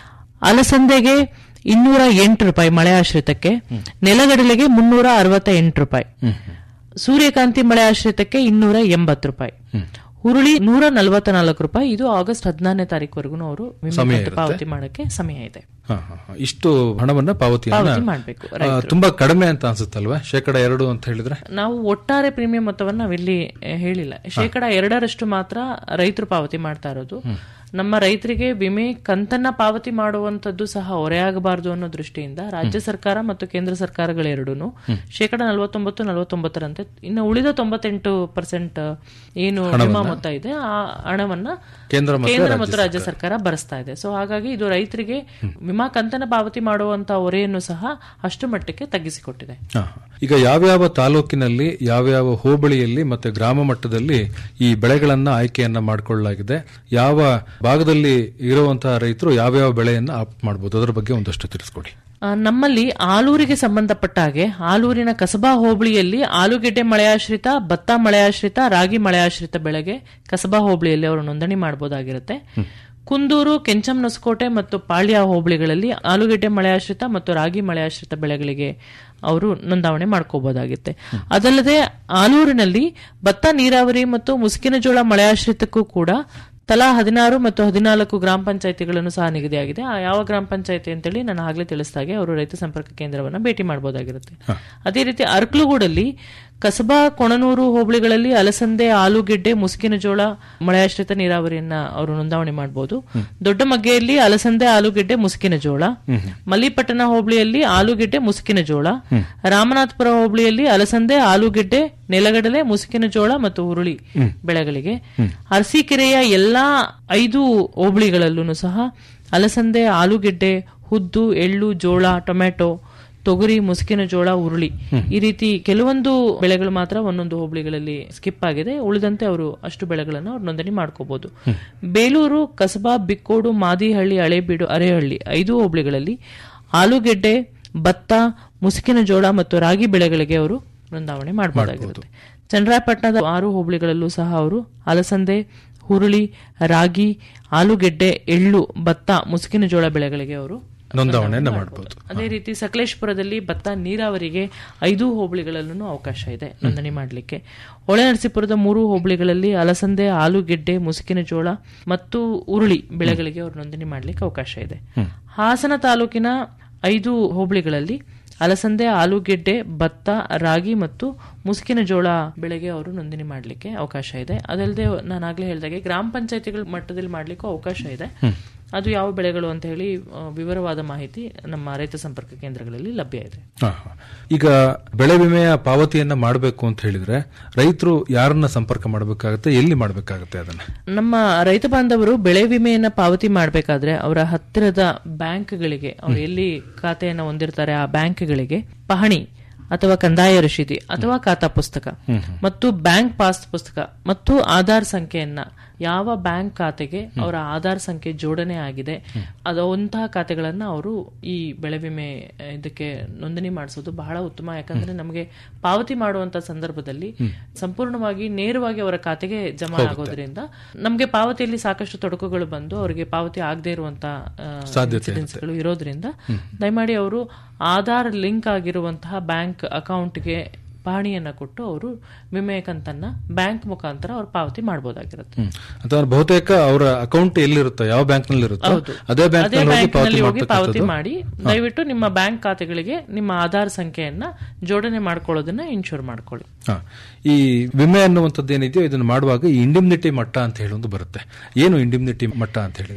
ಅಲಸಂದೆಗೆ ಇನ್ನೂರ ಎಂಟು ರೂಪಾಯಿ ಮಳೆ ಆಶ್ರಿತಕ್ಕೆ ನೆಲಗಡಲೆಗೆ ಮುನ್ನೂರ ಅರವತ್ತ ಎಂಟು ರೂಪಾಯಿ ಸೂರ್ಯಕಾಂತಿ ಮಳೆ ಆಶ್ರಿತಕ್ಕೆ ಇನ್ನೂರ ಎಂಬತ್ತು ರೂಪಾಯಿ ಹುರುಳಿ ನೂರ ನಲವತ್ತ ನಾಲ್ಕು ರೂಪಾಯಿ ಇದು ಆಗಸ್ಟ್ ಹದಿನಾರನೇ ತಾರೀಕುವರೆಗೂ ಅವರು ವಿಮೆ ಸಮಯ ಕಂತು ಇರುತ್ತೆ. ಪಾವತಿ ಮಾಡಕ್ಕೆ ಸಮಯ ಇದೆ ಹ, ಹ, ಹ. ಇಷ್ಟು ಹಣವನ್ನ ಪಾವತಿಯನ್ನ ಪಾವತಿ ಮಾಡ್ಬೇಕು, ಆ, ರೈತರು. ತುಂಬಾ ಕಡಿಮೆ ಅಂತ ಅನ್ಸುತ್ತಲ್ವಾ ಶೇಕಡ ಎರಡು ಅಂತ ಹೇಳಿದ್ರೆ ನಾವು ಒಟ್ಟಾರೆ ಪ್ರೀಮಿಯಂ ಮೊತ್ತವನ್ನು ನಾವಿಲ್ಲಿ ಆ, ಹೇಳಿಲ್ಲ ಶೇಕಡ ಎರಡರಷ್ಟು ಮಾತ್ರ ರೈತರು ಪಾವತಿ ಮಾಡ್ತಾ ಇರೋದು ನಮ್ಮ ರೈತರಿಗೆ ವಿಮೆ ಕಂತನ್ನ ಪಾವತಿ ಮಾಡುವಂತದ್ದು ಸಹ ಹೊರೆಯಾಗಬಾರದು ಅನ್ನೋ ದೃಷ್ಟಿಯಿಂದ ರಾಜ್ಯ ಸರ್ಕಾರ ಮತ್ತು ಕೇಂದ್ರ ಸರ್ಕಾರಗಳೆರಡೂ ಶೇಕಡ ನಲವತ್ತೊಂಬತ್ತು ನಲವತ್ತೊಂಬತ್ತರಂತೆ ಇನ್ನು ಉಳಿದ ತೊಂಬತ್ತೆಂಟು ಪರ್ಸೆಂಟ್ ಏನು ವಿಮಾ ಮೊತ್ತ ಇದೆ ಆ ಹಣವನ್ನ ಕೇಂದ್ರ ಮತ್ತು ಕೇಂದ್ರ ರಾಜ್ಯ ಮತ್ತು ರಾಜ್ಯ ಸರ್ಕಾರ ಭರಿಸ್ತಾ ಇದೆ ಸೊ ಹಾಗಾಗಿ ಇದು ರೈತರಿಗೆ ವಿಮಾ ಕಂತನ ಪಾವತಿ ಮಾಡುವಂತ ಹೊರೆಯನ್ನು ಸಹ ಅಷ್ಟು ಮಟ್ಟಕ್ಕೆ ತಗ್ಗಿಸಿಕೊಟ್ಟಿದೆ ಹ, ಹ. ಈಗ ಯಾವ್ಯಾವ ತಾಲೂಕಿನಲ್ಲಿ ಯಾವ್ಯಾವ ಹೋಬಳಿಯಲ್ಲಿ ಮತ್ತೆ ಗ್ರಾಮ ಮಟ್ಟದಲ್ಲಿ ಈ ಬೆಳೆಗಳನ್ನ ಆಯ್ಕೆಯನ್ನ ಮಾಡಿಕೊಳ್ಳಲಾಗಿದೆ ಯಾವ ಭಾಗದಲ್ಲಿ ಇರುವಂತಹ ರೈತರು ಯಾವ್ಯಾವ ಬೆಳೆಯನ್ನ ಆಪ್ ಮಾಡಬಹುದು ಅದರ ಬಗ್ಗೆ ಒಂದಷ್ಟು ತಿಳಿಸ್ಕೊಡಿ ಆ, ನಮ್ಮಲ್ಲಿ ಆಲೂರಿಗೆ ಸಂಬಂಧಪಟ್ಟ ಹಾಗೆ ಆಲೂರಿನ ಕಸಬಾ ಹೋಬಳಿಯಲ್ಲಿ ಆಲೂಗೆಡ್ಡೆ ಮಳೆಯಾಶ್ರಿತ ಭತ್ತ ಮಳೆಯಾಶ್ರಿತ ರಾಗಿ ಮಳೆಯಾಶ್ರಿತ ಬೆಳೆಗೆ ಕಸಬಾ ಹೋಬಳಿಯಲ್ಲಿ ಅವರು ನೋಂದಣಿ ಮಾಡಬಹುದಾಗಿರುತ್ತೆ ಕುಂದೂರು ಕೆಂಚಂನೊಸಕೋಟೆ ಮತ್ತು ಪಾಳ್ಯ ಹೋಬಳಿಗಳಲ್ಲಿ ಆಲೂಗೆಡ್ಡೆ ಮಳೆಯಾಶ್ರಿತ ಮತ್ತು ರಾಗಿ ಮಳೆಯಾಶ್ರಿತ ಬೆಳೆಗಳಿಗೆ ಅವರು ನೋಂದಾವಣೆ ಮಾಡ್ಕೋಬಹುದಾಗುತ್ತೆ ಅದಲ್ಲದೆ ಆಲೂರಿನಲ್ಲಿ ಭತ್ತ ನೀರಾವರಿ ಮತ್ತು ಮುಸುಕಿನ ಜೋಳ ಮಳೆಯಾಶ್ರಿತಕ್ಕೂ ಕೂಡ ತಲಾ ಹದಿನಾರು ಮತ್ತು ಹದಿನಾಲ್ಕು ಗ್ರಾಮ ಪಂಚಾಯತಿಗಳನ್ನು ಸಹ ನಿಗದಿಯಾಗಿದೆ ಆ ಯಾವ ಗ್ರಾಮ ಪಂಚಾಯತಿ ಅಂತೇಳಿ ನಾನು ಆಗ್ಲೇ ತಿಳಿಸಿದಾಗೆ ಅವರು ರೈತ ಸಂಪರ್ಕ ಕೇಂದ್ರವನ್ನ ಭೇಟಿ ಮಾಡಬಹುದಾಗಿರುತ್ತೆ ಅದೇ ರೀತಿ ಅರ್ಕಲುಗೂಡಲ್ಲಿ ಕಸಬಾ ಕೊಣನೂರು ಹೋಬಳಿಗಳಲ್ಲಿ ಅಲಸಂದೆ ಆಲೂಗೆಡ್ಡೆ ಮುಸುಕಿನ ಜೋಳ ಮಳೆಯಾಶ್ರಿತ ನೀರಾವರಿಯನ್ನ ಅವರು ನೋಂದಾವಣೆ ಮಾಡಬಹುದು ದೊಡ್ಡ ಮಗ್ಗೆಯಲ್ಲಿ ಅಲಸಂದೆ ಆಲೂಗೆಡ್ಡೆ ಮುಸುಕಿನ ಜೋಳ ಮಲ್ಲಿಪಟ್ಟಣ ಹೋಬಳಿಯಲ್ಲಿ ಆಲೂಗೆಡ್ಡೆ ಮುಸುಕಿನ ಜೋಳ ರಾಮನಾಥಪುರ ಹೋಬಳಿಯಲ್ಲಿ ಅಲಸಂದೆ ಆಲೂಗೆಡ್ಡೆ ನೆಲಗಡಲೆ ಮುಸುಕಿನ ಜೋಳ ಮತ್ತು ಹುರುಳಿ ಬೆಳೆಗಳಿಗೆ ಅರಸೀಕೆರೆಯ ಎಲ್ಲಾ ಐದು ಹೋಬಳಿಗಳಲ್ಲೂ ಸಹ ಅಲಸಂದೆ ಆಲೂಗೆಡ್ಡೆ ಹುದ್ದು ಎಳ್ಳು ಜೋಳ ಟೊಮೆಟೊ ತೊಗರಿ ಮುಸುಕಿನ ಜೋಳ ಉರುಳಿ ಈ ರೀತಿ ಕೆಲವೊಂದು ಬೆಳೆಗಳು ಮಾತ್ರ ಒಂದೊಂದು ಹೋಬಳಿಗಳಲ್ಲಿ ಸ್ಕಿಪ್ ಆಗಿದೆ ಉಳಿದಂತೆ ಅವರು ಅಷ್ಟು ಬೆಳೆಗಳನ್ನು ಅವ್ರು ನೋಂದಣಿ ಮಾಡ್ಕೋಬಹುದು ಬೇಲೂರು ಕಸಬಾ ಬಿಕ್ಕೋಡು ಮಾದಿಹಳ್ಳಿ ಹಳೇಬೀಡು ಅರೆಹಳ್ಳಿ ಐದು ಹೋಬಳಿಗಳಲ್ಲಿ ಆಲೂಗೆಡ್ಡೆ ಭತ್ತ ಮುಸುಕಿನ ಜೋಳ ಮತ್ತು ರಾಗಿ ಬೆಳೆಗಳಿಗೆ ಅವರು ನೋಂದಾವಣೆ ಮಾಡಬಹುದಾಗಿರುತ್ತೆ ಚನ್ನರಾಯಪಟ್ಟಣದ ಆರು ಹೋಬಳಿಗಳಲ್ಲೂ ಸಹ ಅವರು ಅಲಸಂದೆ ಹುರುಳಿ ರಾಗಿ ಆಲೂಗೆಡ್ಡೆ ಎಳ್ಳು ಭತ್ತ ಮುಸುಕಿನ ಜೋಳ ಬೆಳೆಗಳಿಗೆ ಅವರು ನೋಂದಾವಣೆಯನ್ನ ಮಾಡಬಹುದು ಅದೇ ರೀತಿ ಸಕಲೇಶ್ಪುರದಲ್ಲಿ ಭತ್ತ ನೀರಾವರಿಗೆ ಐದು ಹೋಬಳಿಗಳಲ್ಲೂ ಅವಕಾಶ ಇದೆ ನೋಂದಣಿ ಮಾಡಲಿಕ್ಕೆ ಹೊಳೆನರಸೀಪುರದ ಮೂರು ಹೋಬಳಿಗಳಲ್ಲಿ ಅಲಸಂದೆ ಆಲೂಗೆಡ್ಡೆ ಮುಸುಕಿನ ಜೋಳ ಮತ್ತು ಉರುಳಿ ಬೆಳೆಗಳಿಗೆ ಅವರು ನೋಂದಣಿ ಮಾಡಲಿಕ್ಕೆ ಅವಕಾಶ ಇದೆ ಹಾಸನ ತಾಲೂಕಿನ ಐದು ಹೋಬಳಿಗಳಲ್ಲಿ ಅಲಸಂದೆ ಆಲೂಗೆಡ್ಡೆ ಭತ್ತ ರಾಗಿ ಮತ್ತು ಮುಸುಕಿನ ಜೋಳ ಬೆಳೆಗೆ ಅವರು ನೋಂದಣಿ ಮಾಡಲಿಕ್ಕೆ ಅವಕಾಶ ಇದೆ ಅದಲ್ಲದೆ ನಾನು ಆಗ್ಲೇ ಹೇಳಿದಾಗೆ ಗ್ರಾಮ ಪಂಚಾಯತಿಗಳ ಮಟ್ಟದಲ್ಲಿ ಮಾಡಲಿಕ್ಕೂ ಅವಕಾಶ ಇದೆ ಅದು ಯಾವ ಬೆಳೆಗಳು ಅಂತ ಹೇಳಿ ಆ, ವಿವರವಾದ ಮಾಹಿತಿ ನಮ್ಮ ರೈತ ಸಂಪರ್ಕ ಕೇಂದ್ರಗಳಲ್ಲಿ ಲಭ್ಯ ಇದೆ ಹ, ಹ. ಈಗ ಬೆಳೆ ವಿಮೆಯ ಪಾವತಿಯನ್ನ ಮಾಡಬೇಕು ಅಂತ ಹೇಳಿದ್ರೆ ರೈತರು ಯಾರನ್ನ ಸಂಪರ್ಕ ಮಾಡಬೇಕಾಗತ್ತೆ ಎಲ್ಲಿ ಮಾಡಬೇಕಾಗತ್ತೆ ಅದನ್ನ ನಮ್ಮ ರೈತ ಬಾಂಧವರು ಬೆಳೆ ವಿಮೆಯನ್ನ ಪಾವತಿ ಮಾಡಬೇಕಾದ್ರೆ ಅವರ ಹತ್ತಿರದ ಬ್ಯಾಂಕ್ಗಳಿಗೆ ಅವರು ಎಲ್ಲಿ ಖಾತೆಯನ್ನ ಹೊಂದಿರ್ತಾರೆ ಆ ಬ್ಯಾಂಕ್ಗಳಿಗೆ ಪಹಣಿ ಅಥವಾ ಕಂದಾಯ ರಶೀದಿ ಅಥವಾ ಖಾತಾ ಪುಸ್ತಕ ಮತ್ತು ಬ್ಯಾಂಕ್ ಪಾಸ್ ಪುಸ್ತಕ ಮತ್ತು ಆಧಾರ್ ಸಂಖ್ಯೆಯನ್ನ ಯಾವ ಬ್ಯಾಂಕ್ ಖಾತೆಗೆ ಅವರ ಆಧಾರ್ ಸಂಖ್ಯೆ ಜೋಡಣೆ ಆಗಿದೆ ಅದಂತಹ ಖಾತೆಗಳನ್ನ ಅವರು ಈ ಬೆಳೆ ವಿಮೆ ಆ, ಇದಕ್ಕೆ ನೋಂದಣಿ ಮಾಡಿಸೋದು ಬಹಳ ಉತ್ತಮ ಯಾಕಂದ್ರೆ ನಮಗೆ ಪಾವತಿ ಮಾಡುವಂತ ಸಂದರ್ಭದಲ್ಲಿ ಸಂಪೂರ್ಣವಾಗಿ ನೇರವಾಗಿ ಅವರ ಖಾತೆಗೆ ಜಮಾ ಆಗೋದ್ರಿಂದ ನಮಗೆ ಪಾವತಿಯಲ್ಲಿ ಸಾಕಷ್ಟು ತೊಡಕುಗಳು ಬಂದು ಅವರಿಗೆ ಪಾವತಿ ಆಗದೆ ಇರುವಂತ ಆ, ಸಾಧ್ಯತೆ incidents ಗಳು ಇರೋದ್ರಿಂದ ದಯಮಾಡಿ ಅವರು ಆಧಾರ್ ಲಿಂಕ್ ಆಗಿರುವಂತಹ ಬ್ಯಾಂಕ್ ಅಕೌಂಟ್ಗೆ ಪಹಣಿಯನ್ನ ಕೊಟ್ಟು ಅವರು ವಿಮೆ ಕಂತನ್ನ ಬ್ಯಾಂಕ್ ಮುಖಾಂತರ ಅವ್ರು ಪಾವತಿ ಮಾಡಬಹುದಾಗಿರುತ್ತೆ ಹ್ಮ್. ಅಥವಾ ಬಹುತೇಕ ಅವರ ಅಕೌಂಟ್ ಎಲ್ಲಿರುತ್ತೋ ಯಾವ ಬ್ಯಾಂಕ್ ನಲ್ಲಿ ಇರುತ್ತೋ ಹೌದು. ಅದೇ ಬ್ಯಾಂಕ್ ಅದೇ ನಲ್ಲಿ ಹೋಗಿ ಬ್ಯಾಂಕ್ ಪಾವತಿ ನಲ್ಲಿ ಹೋಗಿ ಪಾವತಿ ಮಾಡ್ತಕ್ಕಂಥದ್ದು. ಮಾಡಿ ದಯವಿಟ್ಟು ನಿಮ್ಮ ಬ್ಯಾಂಕ್ ಖಾತೆಗಳಿಗೆ ನಿಮ್ಮ ಆಧಾರ್ ಸಂಖ್ಯೆಯನ್ನ ಜೋಡಣೆ ಮಾಡ್ಕೊಳ್ಳೋದನ್ನ ಇನ್ಶೂರ್ ಮಾಡ್ಕೊಳ್ಳಿ ಹ. ಈ ವಿಮೆ ಅನ್ನುವಂಥದ್ದು ಏನಿದೆಯೋ ಇದನ್ನು ಮಾಡುವಾಗ ಈ ಇಂಡಿಮ್ನಿಟಿ ಮಟ್ಟ ಅಂತ ಹೇಳಿ ಒಂದು ಬರುತ್ತೆ ಏನು ಇಂಡಿಮ್ನಿಟಿ ಮಟ್ಟ ಅಂತ ಹೇಳಿದ್ರೆ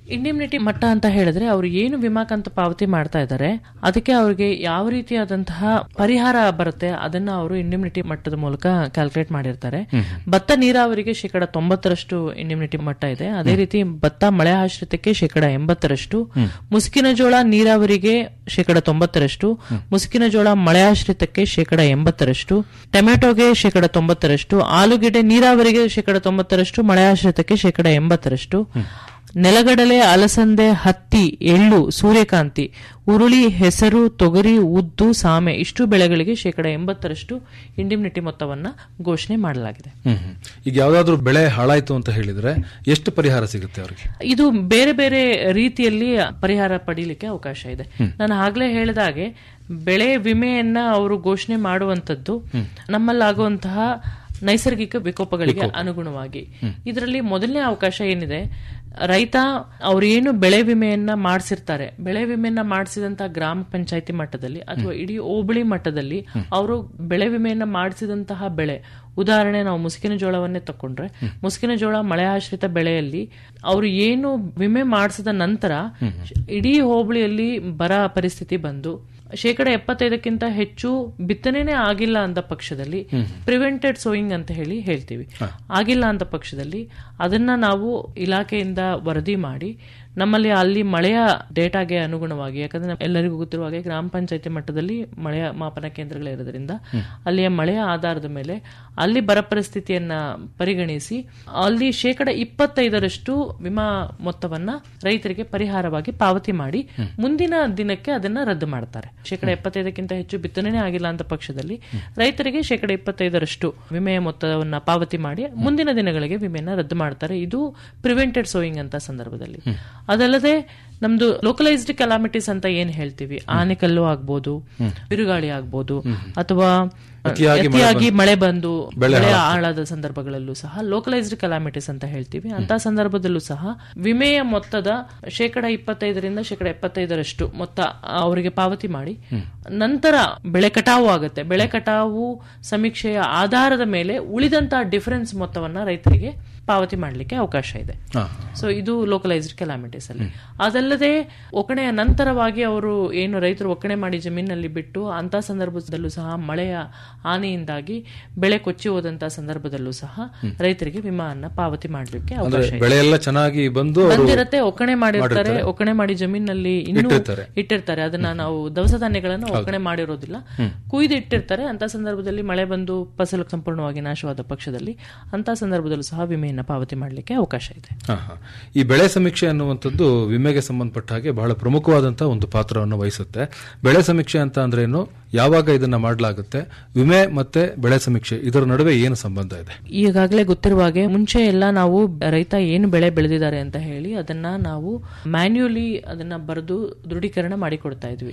ಇಂಡಿಮ್ನಿಟಿ ಮಟ್ಟ ಅಂತ ಹೇಳಿದ್ರೆ ಅವರು ಏನು ವಿಮಾ ಕಂತು ಪಾವತಿ ಮಾಡ್ತಾ ಇದ್ದಾರೆ ಅದಕ್ಕೆ ಅವರಿಗೆ ಯಾವ ರೀತಿಯಾದಂತಹ ಪರಿಹಾರ ಬರುತ್ತೆ ಅದನ್ನ ಅವರು ಇಂಡಿಮ್ನಿಟಿ ಮಟ್ಟದ ಮೂಲಕ ಕ್ಯಾಲ್ಕುಲೇಟ್ ಮಾಡಿರ್ತಾರೆ ಭತ್ತ ನೀರಾವರಿಗೆ ಶೇಕಡ ತೊಂಬತ್ತರಷ್ಟು ಇಂಡಿಮ್ನಿಟಿ ಮಟ್ಟ ಇದೆ ಅದೇ ರೀತಿ ಭತ್ತ ಮಳೆ ಆಶ್ರಿತಕ್ಕೆ ಶೇಕಡ ಎಂಬತ್ತರಷ್ಟು ಮುಸುಕಿನ ಜೋಳ ನೀರಾವರಿಗೆ ಶೇಕಡ ತೊಂಬತ್ತರಷ್ಟು ಮುಸುಕಿನ ಜೋಳ ಮಳೆ ಆಶ್ರಿತಕ್ಕೆ ಶೇಕಡ ಎಂಬತ್ತರಷ್ಟು ಟೊಮೆಟೊಗೆ ಶೇಕಡ ತೊಂಬತ್ತರಷ್ಟು ಆಲೂಗೆಡ್ಡೆ ನೀರಾವರಿಗೆ ಶೇಕಡ ತೊಂಬತ್ತರಷ್ಟು ಮಳೆ ಆಶ್ರಿತಕ್ಕೆ ಶೇಕಡ ಎಂಬತ್ತರಷ್ಟು ನೆಲಗಡಲೆ ಅಲಸಂದೆ ಹತ್ತಿ ಎಳ್ಳು ಸೂರ್ಯಕಾಂತಿ ಉರುಳಿ ಹೆಸರು ತೊಗರಿ ಉದ್ದು ಸಾಮೆ ಇಷ್ಟು ಬೆಳೆಗಳಿಗೆ ಶೇಕಡ ಎಂಬತ್ತರಷ್ಟು ಇಂಡಿಮ್ನಿಟಿ ಮೊತ್ತವನ್ನ ಘೋಷಣೆ ಮಾಡಲಾಗಿದೆ ಹ್ಮ್ ಹ್ಮ್. ಈಗ ಯಾವ್ದಾದ್ರು ಬೆಳೆ ಹಾಳಾಯ್ತು ಅಂತ ಹೇಳಿದ್ರೆ ಎಷ್ಟು ಪರಿಹಾರ ಸಿಗುತ್ತೆ ಅವ್ರಿಗೆ ಇದು ಬೇರೆ ಬೇರೆ ರೀತಿಯಲ್ಲಿ ಪರಿಹಾರ ಪಡೀಲಿಕ್ಕೆ ಅವಕಾಶ ಇದೆ ನಾನು ಆಗ್ಲೇ ಹೇಳಿದಾಗೆ ಬೆಳೆ ವಿಮೆಯನ್ನ ಅವರು ಘೋಷಣೆ ಮಾಡುವಂತದ್ದು ನಮ್ಮಲ್ಲಾಗುವಂತಹ ನೈಸರ್ಗಿಕ ವಿಕೋಪಗಳಿಗೆ ಅನುಗುಣವಾಗಿ ಇದರಲ್ಲಿ ಮೊದಲನೇ ಅವಕಾಶ ಏನಿದೆ ರೈತ ಅವ್ರು ಏನು ಬೆಳೆ ವಿಮೆಯನ್ನ ಮಾಡಿಸಿರ್ತಾರೆ ಬೆಳೆ ವಿಮೆಯನ್ನ ಮಾಡಿಸಿದಂತ ಗ್ರಾಮ ಪಂಚಾಯತಿ ಮಟ್ಟದಲ್ಲಿ ಅಥವಾ ಇಡೀ ಹೋಬಳಿ ಮಟ್ಟದಲ್ಲಿ ಅವರು ಬೆಳೆ ವಿಮೆಯನ್ನ ಮಾಡಿಸಿದಂತಹ ಬೆಳೆ ಉದಾಹರಣೆ ನಾವು ಮುಸುಕಿನ ಜೋಳವನ್ನೇ ತಕೊಂಡ್ರೆ ಮುಸುಕಿನ ಜೋಳ ಮಳೆ ಆಶ್ರಿತ ಬೆಳೆಯಲ್ಲಿ ಅವರು ಏನು ವಿಮೆ ಮಾಡಿಸಿದ ನಂತರ ಇಡೀ ಹೋಬಳಿಯಲ್ಲಿ ಬರ ಪರಿಸ್ಥಿತಿ ಬಂದು ಶೇಕಡ ಎಪ್ಪತ್ತೈದಕ್ಕಿಂತ ಹೆಚ್ಚು ಬಿತ್ತನೆನೇ ಆಗಿಲ್ಲ ಅಂತ ಪಕ್ಷದಲ್ಲಿ ಪ್ರಿವೆಂಟೆಡ್ ಸೋಯಿಂಗ್ ಅಂತ ಹೇಳಿ ಹೇಳ್ತೀವಿ ಆಗಿಲ್ಲ ಅಂತ ಪಕ್ಷದಲ್ಲಿ ಅದನ್ನ ನಾವು ಇಲಾಖೆಯಿಂದ ವರದಿ ಮಾಡಿ ನಮ್ಮಲ್ಲಿ ಅಲ್ಲಿ ಮಳೆಯ ಡೇಟಾಗೆ ಅನುಗುಣವಾಗಿ ಯಾಕಂದ್ರೆ ನಮ್ ಎಲ್ಲರಿಗೂ ಗೊತ್ತಿರುವ ಹಾಗೆ ಗ್ರಾಮ ಪಂಚಾಯತಿ ಮಟ್ಟದಲ್ಲಿ ಮಳೆಯ ಮಾಪನ ಕೇಂದ್ರಗಳಿರೋದ್ರಿಂದ ಅಲ್ಲಿಯ ಮಳೆಯ ಆಧಾರದ ಮೇಲೆ ಅಲ್ಲಿ ಬರ ಪರಿಸ್ಥಿತಿಯನ್ನ ಪರಿಗಣಿಸಿ ಅಲ್ಲಿ ಶೇಕಡ ಇಪ್ಪತ್ತೈದರಷ್ಟು ವಿಮಾ ಮೊತ್ತವನ್ನ ರೈತರಿಗೆ ಪರಿಹಾರವಾಗಿ ಪಾವತಿ ಮಾಡಿ ಮುಂದಿನ ದಿನಕ್ಕೆ ಅದನ್ನ ರದ್ದು ಮಾಡ್ತಾರೆ ಶೇಕಡ ಎಪ್ಪತ್ತೈದಕ್ಕಿಂತ ಹೆಚ್ಚು ಬಿತ್ತನೆ ಆಗಿಲ್ಲ ಅಂತ ಪಕ್ಷದಲ್ಲಿ ರೈತರಿಗೆ ಶೇಕಡ ಇಪ್ಪತ್ತೈದರಷ್ಟು ವಿಮೆಯ ಮೊತ್ತವನ್ನ ಪಾವತಿ ಮಾಡಿ ಮುಂದಿನ ದಿನಗಳಿಗೆ ವಿಮೆಯನ್ನ ರದ್ದು ಮಾಡ್ತಾರೆ ಇದು ಪ್ರಿವೆಂಟೆಡ್ ಸೋಯಿಂಗ್ ಅಂತ ಸಂದರ್ಭದಲ್ಲಿ ಅದಲ್ಲದೆ ನಮ್ದು ಲೋಕಲೈಸ್ಡ್ ಕೆಲಾಮಿಟೀಸ್ ಅಂತ ಏನ್ ಹೇಳ್ತೀವಿ ಆನೆಕಲ್ಲು ಆಗ್ಬೋದು ಬಿರುಗಾಳಿ ಆಗ್ಬೋದು ಅಥವಾ ಅತಿಯಾಗಿ ಮಳೆ ಅತಿಯಾಗಿ ಬಂದು- ಮಳೆ ಬಂದು ಬೆಳೆ ಬೆಳೆ ಹಾಳಾಗ್ತದೆ. ಹಾಳಾದ ಸಂದರ್ಭಗಳಲ್ಲೂ ಸಹ ಲೋಕಲೈಸ್ಡ್ ಕೆಲಾಮಿಟೀಸ್ ಅಂತ ಹೇಳ್ತೀವಿ ಅಂತ ಸಂದರ್ಭದಲ್ಲೂ ಸಹ ವಿಮೆಯ ಮೊತ್ತದ ಶೇಕಡ ಇಪ್ಪತ್ತೈದರಿಂದ ಶೇಕಡ ಎಪ್ಪತ್ತೈದರಷ್ಟು ಮೊತ್ತ ಅವರಿಗೆ ಪಾವತಿ ಮಾಡಿ ನಂತರ ಬೆಳೆ ಕಟಾವು ಆಗುತ್ತೆ ಬೆಳೆ ಕಟಾವು ಸಮೀಕ್ಷೆಯ ಆಧಾರದ ಮೇಲೆ ಉಳಿದಂತ ಡಿಫರೆನ್ಸ್ ಮೊತ್ತವನ್ನ ರೈತರಿಗೆ ಪಾವತಿ ಮಾಡಲಿಕ್ಕೆ ಅವಕಾಶ ಇದೆ ಹಾ. ಸೊ ಇದು ಲೋಕಲೈಸ್ಡ್ ಕೆಲಾಮಿಟೀಸ್ ಅಲ್ಲಿ ಅದಲ್ಲದೆ ಒಕ್ಕಣೆಯ ನಂತರವಾಗಿ ಅವರು ಏನು ರೈತರು ಒಕ್ಕಣೆ ಮಾಡಿ ಜಮೀನಲ್ಲಿ ಬಿಟ್ಟು ಅಂತ ಸಂದರ್ಭದಲ್ಲೂ ಸಹ ಮಳೆಯ ಹಾನಿಯಿಂದಾಗಿ ಬೆಳೆ ಕೊಚ್ಚಿ ಹೋದಂತ ಸಂದರ್ಭದಲ್ಲೂ ಸಹ ರೈತರಿಗೆ ವಿಮಾನ ಪಾವತಿ ಮಾಡಲಿಕ್ಕೆ ಅಂದ್ರೆ ಅವಕಾಶ ಇದೆ ಬೆಳೆ ಎಲ್ಲ ಚೆನ್ನಾಗಿ ಬಂದು ಅವರು ಬಂದಿರತ್ತೆ ಒಕ್ಕಣೆ ಮಾಡಿರ್ತಾರೆ ಮಾಡಿರ್ತಾರೆ. ಒಕ್ಕಣೆ ಮಾಡಿ ಜಮೀನಲ್ಲಿ ಇನ್ನೂ ಇಟ್ಟಿರ್ತಾರೆ. ಇಟ್ಟಿರ್ತಾರೆ ಅದನ್ನ ನಾವು ದವಸ ಧಾನ್ಯಗಳನ್ನು ಒಕ್ಕಣೆ ಮಾಡಿರೋದಿಲ್ಲ ಕುಯ್ದು ಇಟ್ಟಿರ್ತಾರೆ ಅಂತ ಸಂದರ್ಭದಲ್ಲಿ ಮಳೆ ಬಂದು ಫಸಲು ಸಂಪೂರ್ಣವಾಗಿ ನಾಶವಾದ ಪಕ್ಷದಲ್ಲಿ ಅಂತ ಸಂದರ್ಭದಲ್ಲೂ ಸಹ ವಿಮೆಯನ್ನ ಪಾವತಿ ಮಾಡಲಿಕ್ಕೆ ಅವಕಾಶ ಇದೆ ಹಾ, ಹಾ. ಈ ಬೆಳೆ ಸಮೀಕ್ಷೆ ಅನ್ನುವಂಥದ್ದು ವಿಮೆಗೆ ಸಂಬಂಧಪಟ್ಟ ಹಾಗೆ ಬಹಳ ಪ್ರಮುಖವಾದಂತಹ ಒಂದು ಪಾತ್ರವನ್ನು ವಹಿಸುತ್ತೆ ಬೆಳೆ ಸಮೀಕ್ಷೆ ಅಂತ ಅಂದ್ರೆ ಏನು ಯಾವಾಗ ಇದನ್ನ ಮಾಡಲಾಗುತ್ತೆ ವಿಮೆ ಮತ್ತೆ ಬೆಳೆ ಸಮೀಕ್ಷೆ ಇದರ ನಡುವೆ ಏನು ಸಂಬಂಧ ಇದೆ ಈಗಾಗಲೇ ಗೊತ್ತಿರುವ ಹಾಗೆ ಮುಂಚೆ ಎಲ್ಲ ನಾವು ರೈತ ಏನು ಬೆಳೆ ಬೆಳೆದಿದ್ದಾರೆ ಅಂತ ಹೇಳಿ ಅದನ್ನ ನಾವು ಮ್ಯಾನ್ಯುಯಲಿ ಅದನ್ನ ಬರೆದು ದೃಢೀಕರಣ ಮಾಡಿಕೊಡ್ತಾ ಇದ್ವಿ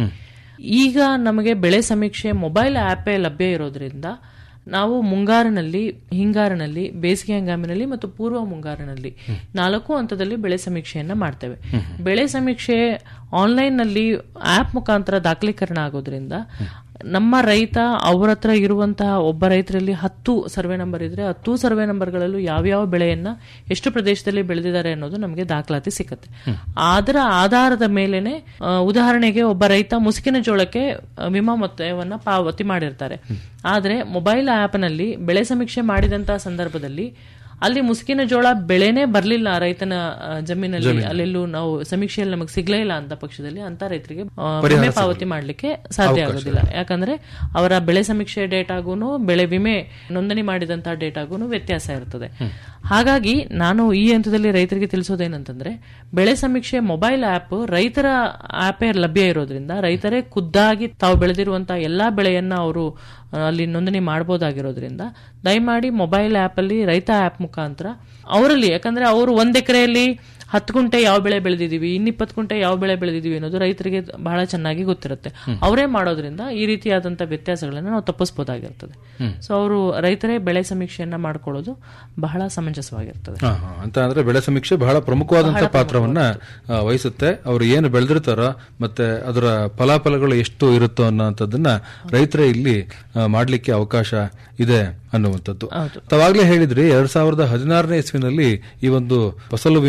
ಈಗ ನಮಗೆ ಬೆಳೆ ಸಮೀಕ್ಷೆ ಮೊಬೈಲ್ ಆ್ಯಪೇ ಲಭ್ಯ ಇರೋದ್ರಿಂದ ನಾವು ಮುಂಗಾರಿನಲ್ಲಿ ಹಿಂಗಾರಿನಲ್ಲಿ ಬೇಸಿಗೆ ಹಂಗಾಮಿನಲ್ಲಿ ಮತ್ತು ಪೂರ್ವ ಮುಂಗಾರಿನಲ್ಲಿ ನಾಲ್ಕು ಹಂತದಲ್ಲಿ ಬೆಳೆ ಸಮೀಕ್ಷೆಯನ್ನ ಮಾಡ್ತೇವೆ ಬೆಳೆ ಸಮೀಕ್ಷೆ ಆನ್ಲೈನ್ ನಲ್ಲಿ ಆಪ್ ಮುಖಾಂತರ ದಾಖಲೀಕರಣ ಆಗೋದ್ರಿಂದ ನಮ್ಮ ರೈತ ಅವ್ರ ಹತ್ರ ಇರುವಂತಹ ಒಬ್ಬ ರೈತರಲ್ಲಿ ಹತ್ತು ಸರ್ವೆ ನಂಬರ್ ಇದ್ರೆ ಹತ್ತು ಸರ್ವೆ ನಂಬರ್ಗಳಲ್ಲೂ ಯಾವ್ಯಾವ ಬೆಳೆಯನ್ನ ಎಷ್ಟು ಪ್ರದೇಶದಲ್ಲಿ ಬೆಳೆದಿದ್ದಾರೆ ಅನ್ನೋದು ನಮಗೆ ದಾಖಲಾತಿ ಸಿಕ್ಕತ್ತೆ ಅದರ ಆಧಾರದ ಮೇಲೆನೆ ಆ, ಉದಾಹರಣೆಗೆ ಒಬ್ಬ ರೈತ ಮುಸುಕಿನ ಜೋಳಕ್ಕೆ ಆ, ವಿಮಾ ಮೊತ್ತವನ್ನ ಪಾವತಿ ಮಾಡಿರ್ತಾರೆ ಆದ್ರೆ ಮೊಬೈಲ್ ಆಪ್ ನಲ್ಲಿ ಬೆಳೆ ಸಮೀಕ್ಷೆ ಮಾಡಿದಂತಹ ಸಂದರ್ಭದಲ್ಲಿ ಅಲ್ಲಿ ಮುಸುಕಿನ ಜೋಳ ಬೆಳೆನೇ ಬರ್ಲಿಲ್ಲ ರೈತನ ಆ, ಜಮೀನಲ್ಲಿ ಅಲ್ಲೆಲ್ಲೂ ನಾವು ಸಮೀಕ್ಷೆಯಲ್ಲಿ ನಮಗೆ ಸಿಗ್ಲೇ ಇಲ್ಲ ಅಂತ ಪಕ್ಷದಲ್ಲಿ ಅಂತ ರೈತರಿಗೆ ಆ, ವಿಮೆ ಪಾವತಿ ಮಾಡ್ಲಿಕ್ಕೆ ಸಾಧ್ಯ ಆಗೋದಿಲ್ಲ ಯಾಕಂದ್ರೆ ಅವರ ಬೆಳೆ ಸಮೀಕ್ಷೆ ಡೇಟಾಗೂನು ಬೆಳೆ ವಿಮೆ ನೋಂದಣಿ ಮಾಡಿದಂತಹ ಡೇಟಾಗೂನು ವ್ಯತ್ಯಾಸ ಇರ್ತದೆ ಹಾಗಾಗಿ ನಾನು ಈ ಹಂತದಲ್ಲಿ ರೈತರಿಗೆ ತಿಳಿಸೋದೇನಂತಂದ್ರೆ ಬೆಳೆ ಸಮೀಕ್ಷೆ ಮೊಬೈಲ್ ಆಪ್ ರೈತರ ಆಪೇ ಲಭ್ಯ ಇರೋದ್ರಿಂದ ರೈತರೇ ಖುದ್ದಾಗಿ ತಾವು ಬೆಳೆದಿರುವಂತಹ ಎಲ್ಲಾ ಬೆಳೆಯನ್ನ ಅವರು ಆ, ಅಲ್ಲಿ ನೋಂದಣಿ ಮಾಡಬಹುದಾಗಿರೋದ್ರಿಂದ ದಯಮಾಡಿ ಮೊಬೈಲ್ ಆಪ್ ಅಲ್ಲಿ ರೈತ ಆಪ್ ಮುಖಾಂತರ ಅವರಲ್ಲಿ ಯಾಕಂದ್ರೆ ಅವರು ಒಂದ್ ಎಕರೆಯಲ್ಲಿ ಹತ್ತು ಗುಂಟೆ ಯಾವ ಬೆಳೆ ಬೆಳೆದಿದೀವಿ ಇನ್ನಿಪ್ಪತ್ತು ಗುಂಟೆ ಯಾವ ಬೆಳೆ ಬೆಳೆದಿದೀವಿ ಅನ್ನೋದು ರೈತರಿಗೆ ಬಹಳ ಚೆನ್ನಾಗಿ ಗೊತ್ತಿರುತ್ತೆ ಅವರೇ ಮಾಡೋದ್ರಿಂದ ಈ ರೀತಿಯಾದಂತ ವ್ಯತ್ಯಾಸಗಳನ್ನ ನಾವು ತಪ್ಪಿಸಬಹುದಾಗಿರ್ತದೆ ಸೊ ಅವರು ರೈತರೇ ಬೆಳೆ ಸಮೀಕ್ಷೆಯನ್ನ ಮಾಡ್ಕೊಳ್ಳೋದು ಬಹಳ ಸಮಂಜಸವಾಗಿರ್ತದೆ ಹಾ, ಹಾ. ಅಂತ ಅಂದ್ರೆ ಬೆಳೆ ಸಮೀಕ್ಷೆ ಬಹಳ ಪ್ರಮುಖವಾದಂತಹ ಪಾತ್ರವನ್ನ ಆ, ವಹಿಸುತ್ತೆ ಅವರು ಏನು ಬೆಳೆದಿರ್ತಾರೋ ಮತ್ತೆ ಅದರ ಫಲಾಫಲಗಳು ಎಷ್ಟು ಇರುತ್ತೋ ಅನ್ನೋಂಥದ್ದನ್ನ ರೈತರೇ ಇಲ್ಲಿ ಆ, ಮಾಡ್ಲಿಕ್ಕೆ ಅವಕಾಶ ಇದೆ ಅನ್ನುವಂಥದ್ದು ತಾವಾಗ್ಲೇ ಹೇಳಿದ್ರಿ ಎರಡ್ ಸಾವಿರದ ಹದಿನಾರನೇ ಇಸ್ವಿನಲ್ಲಿ ಈ ಒಂದು ಫಸಲು ವಿಮಾ ಯೋಜನೆ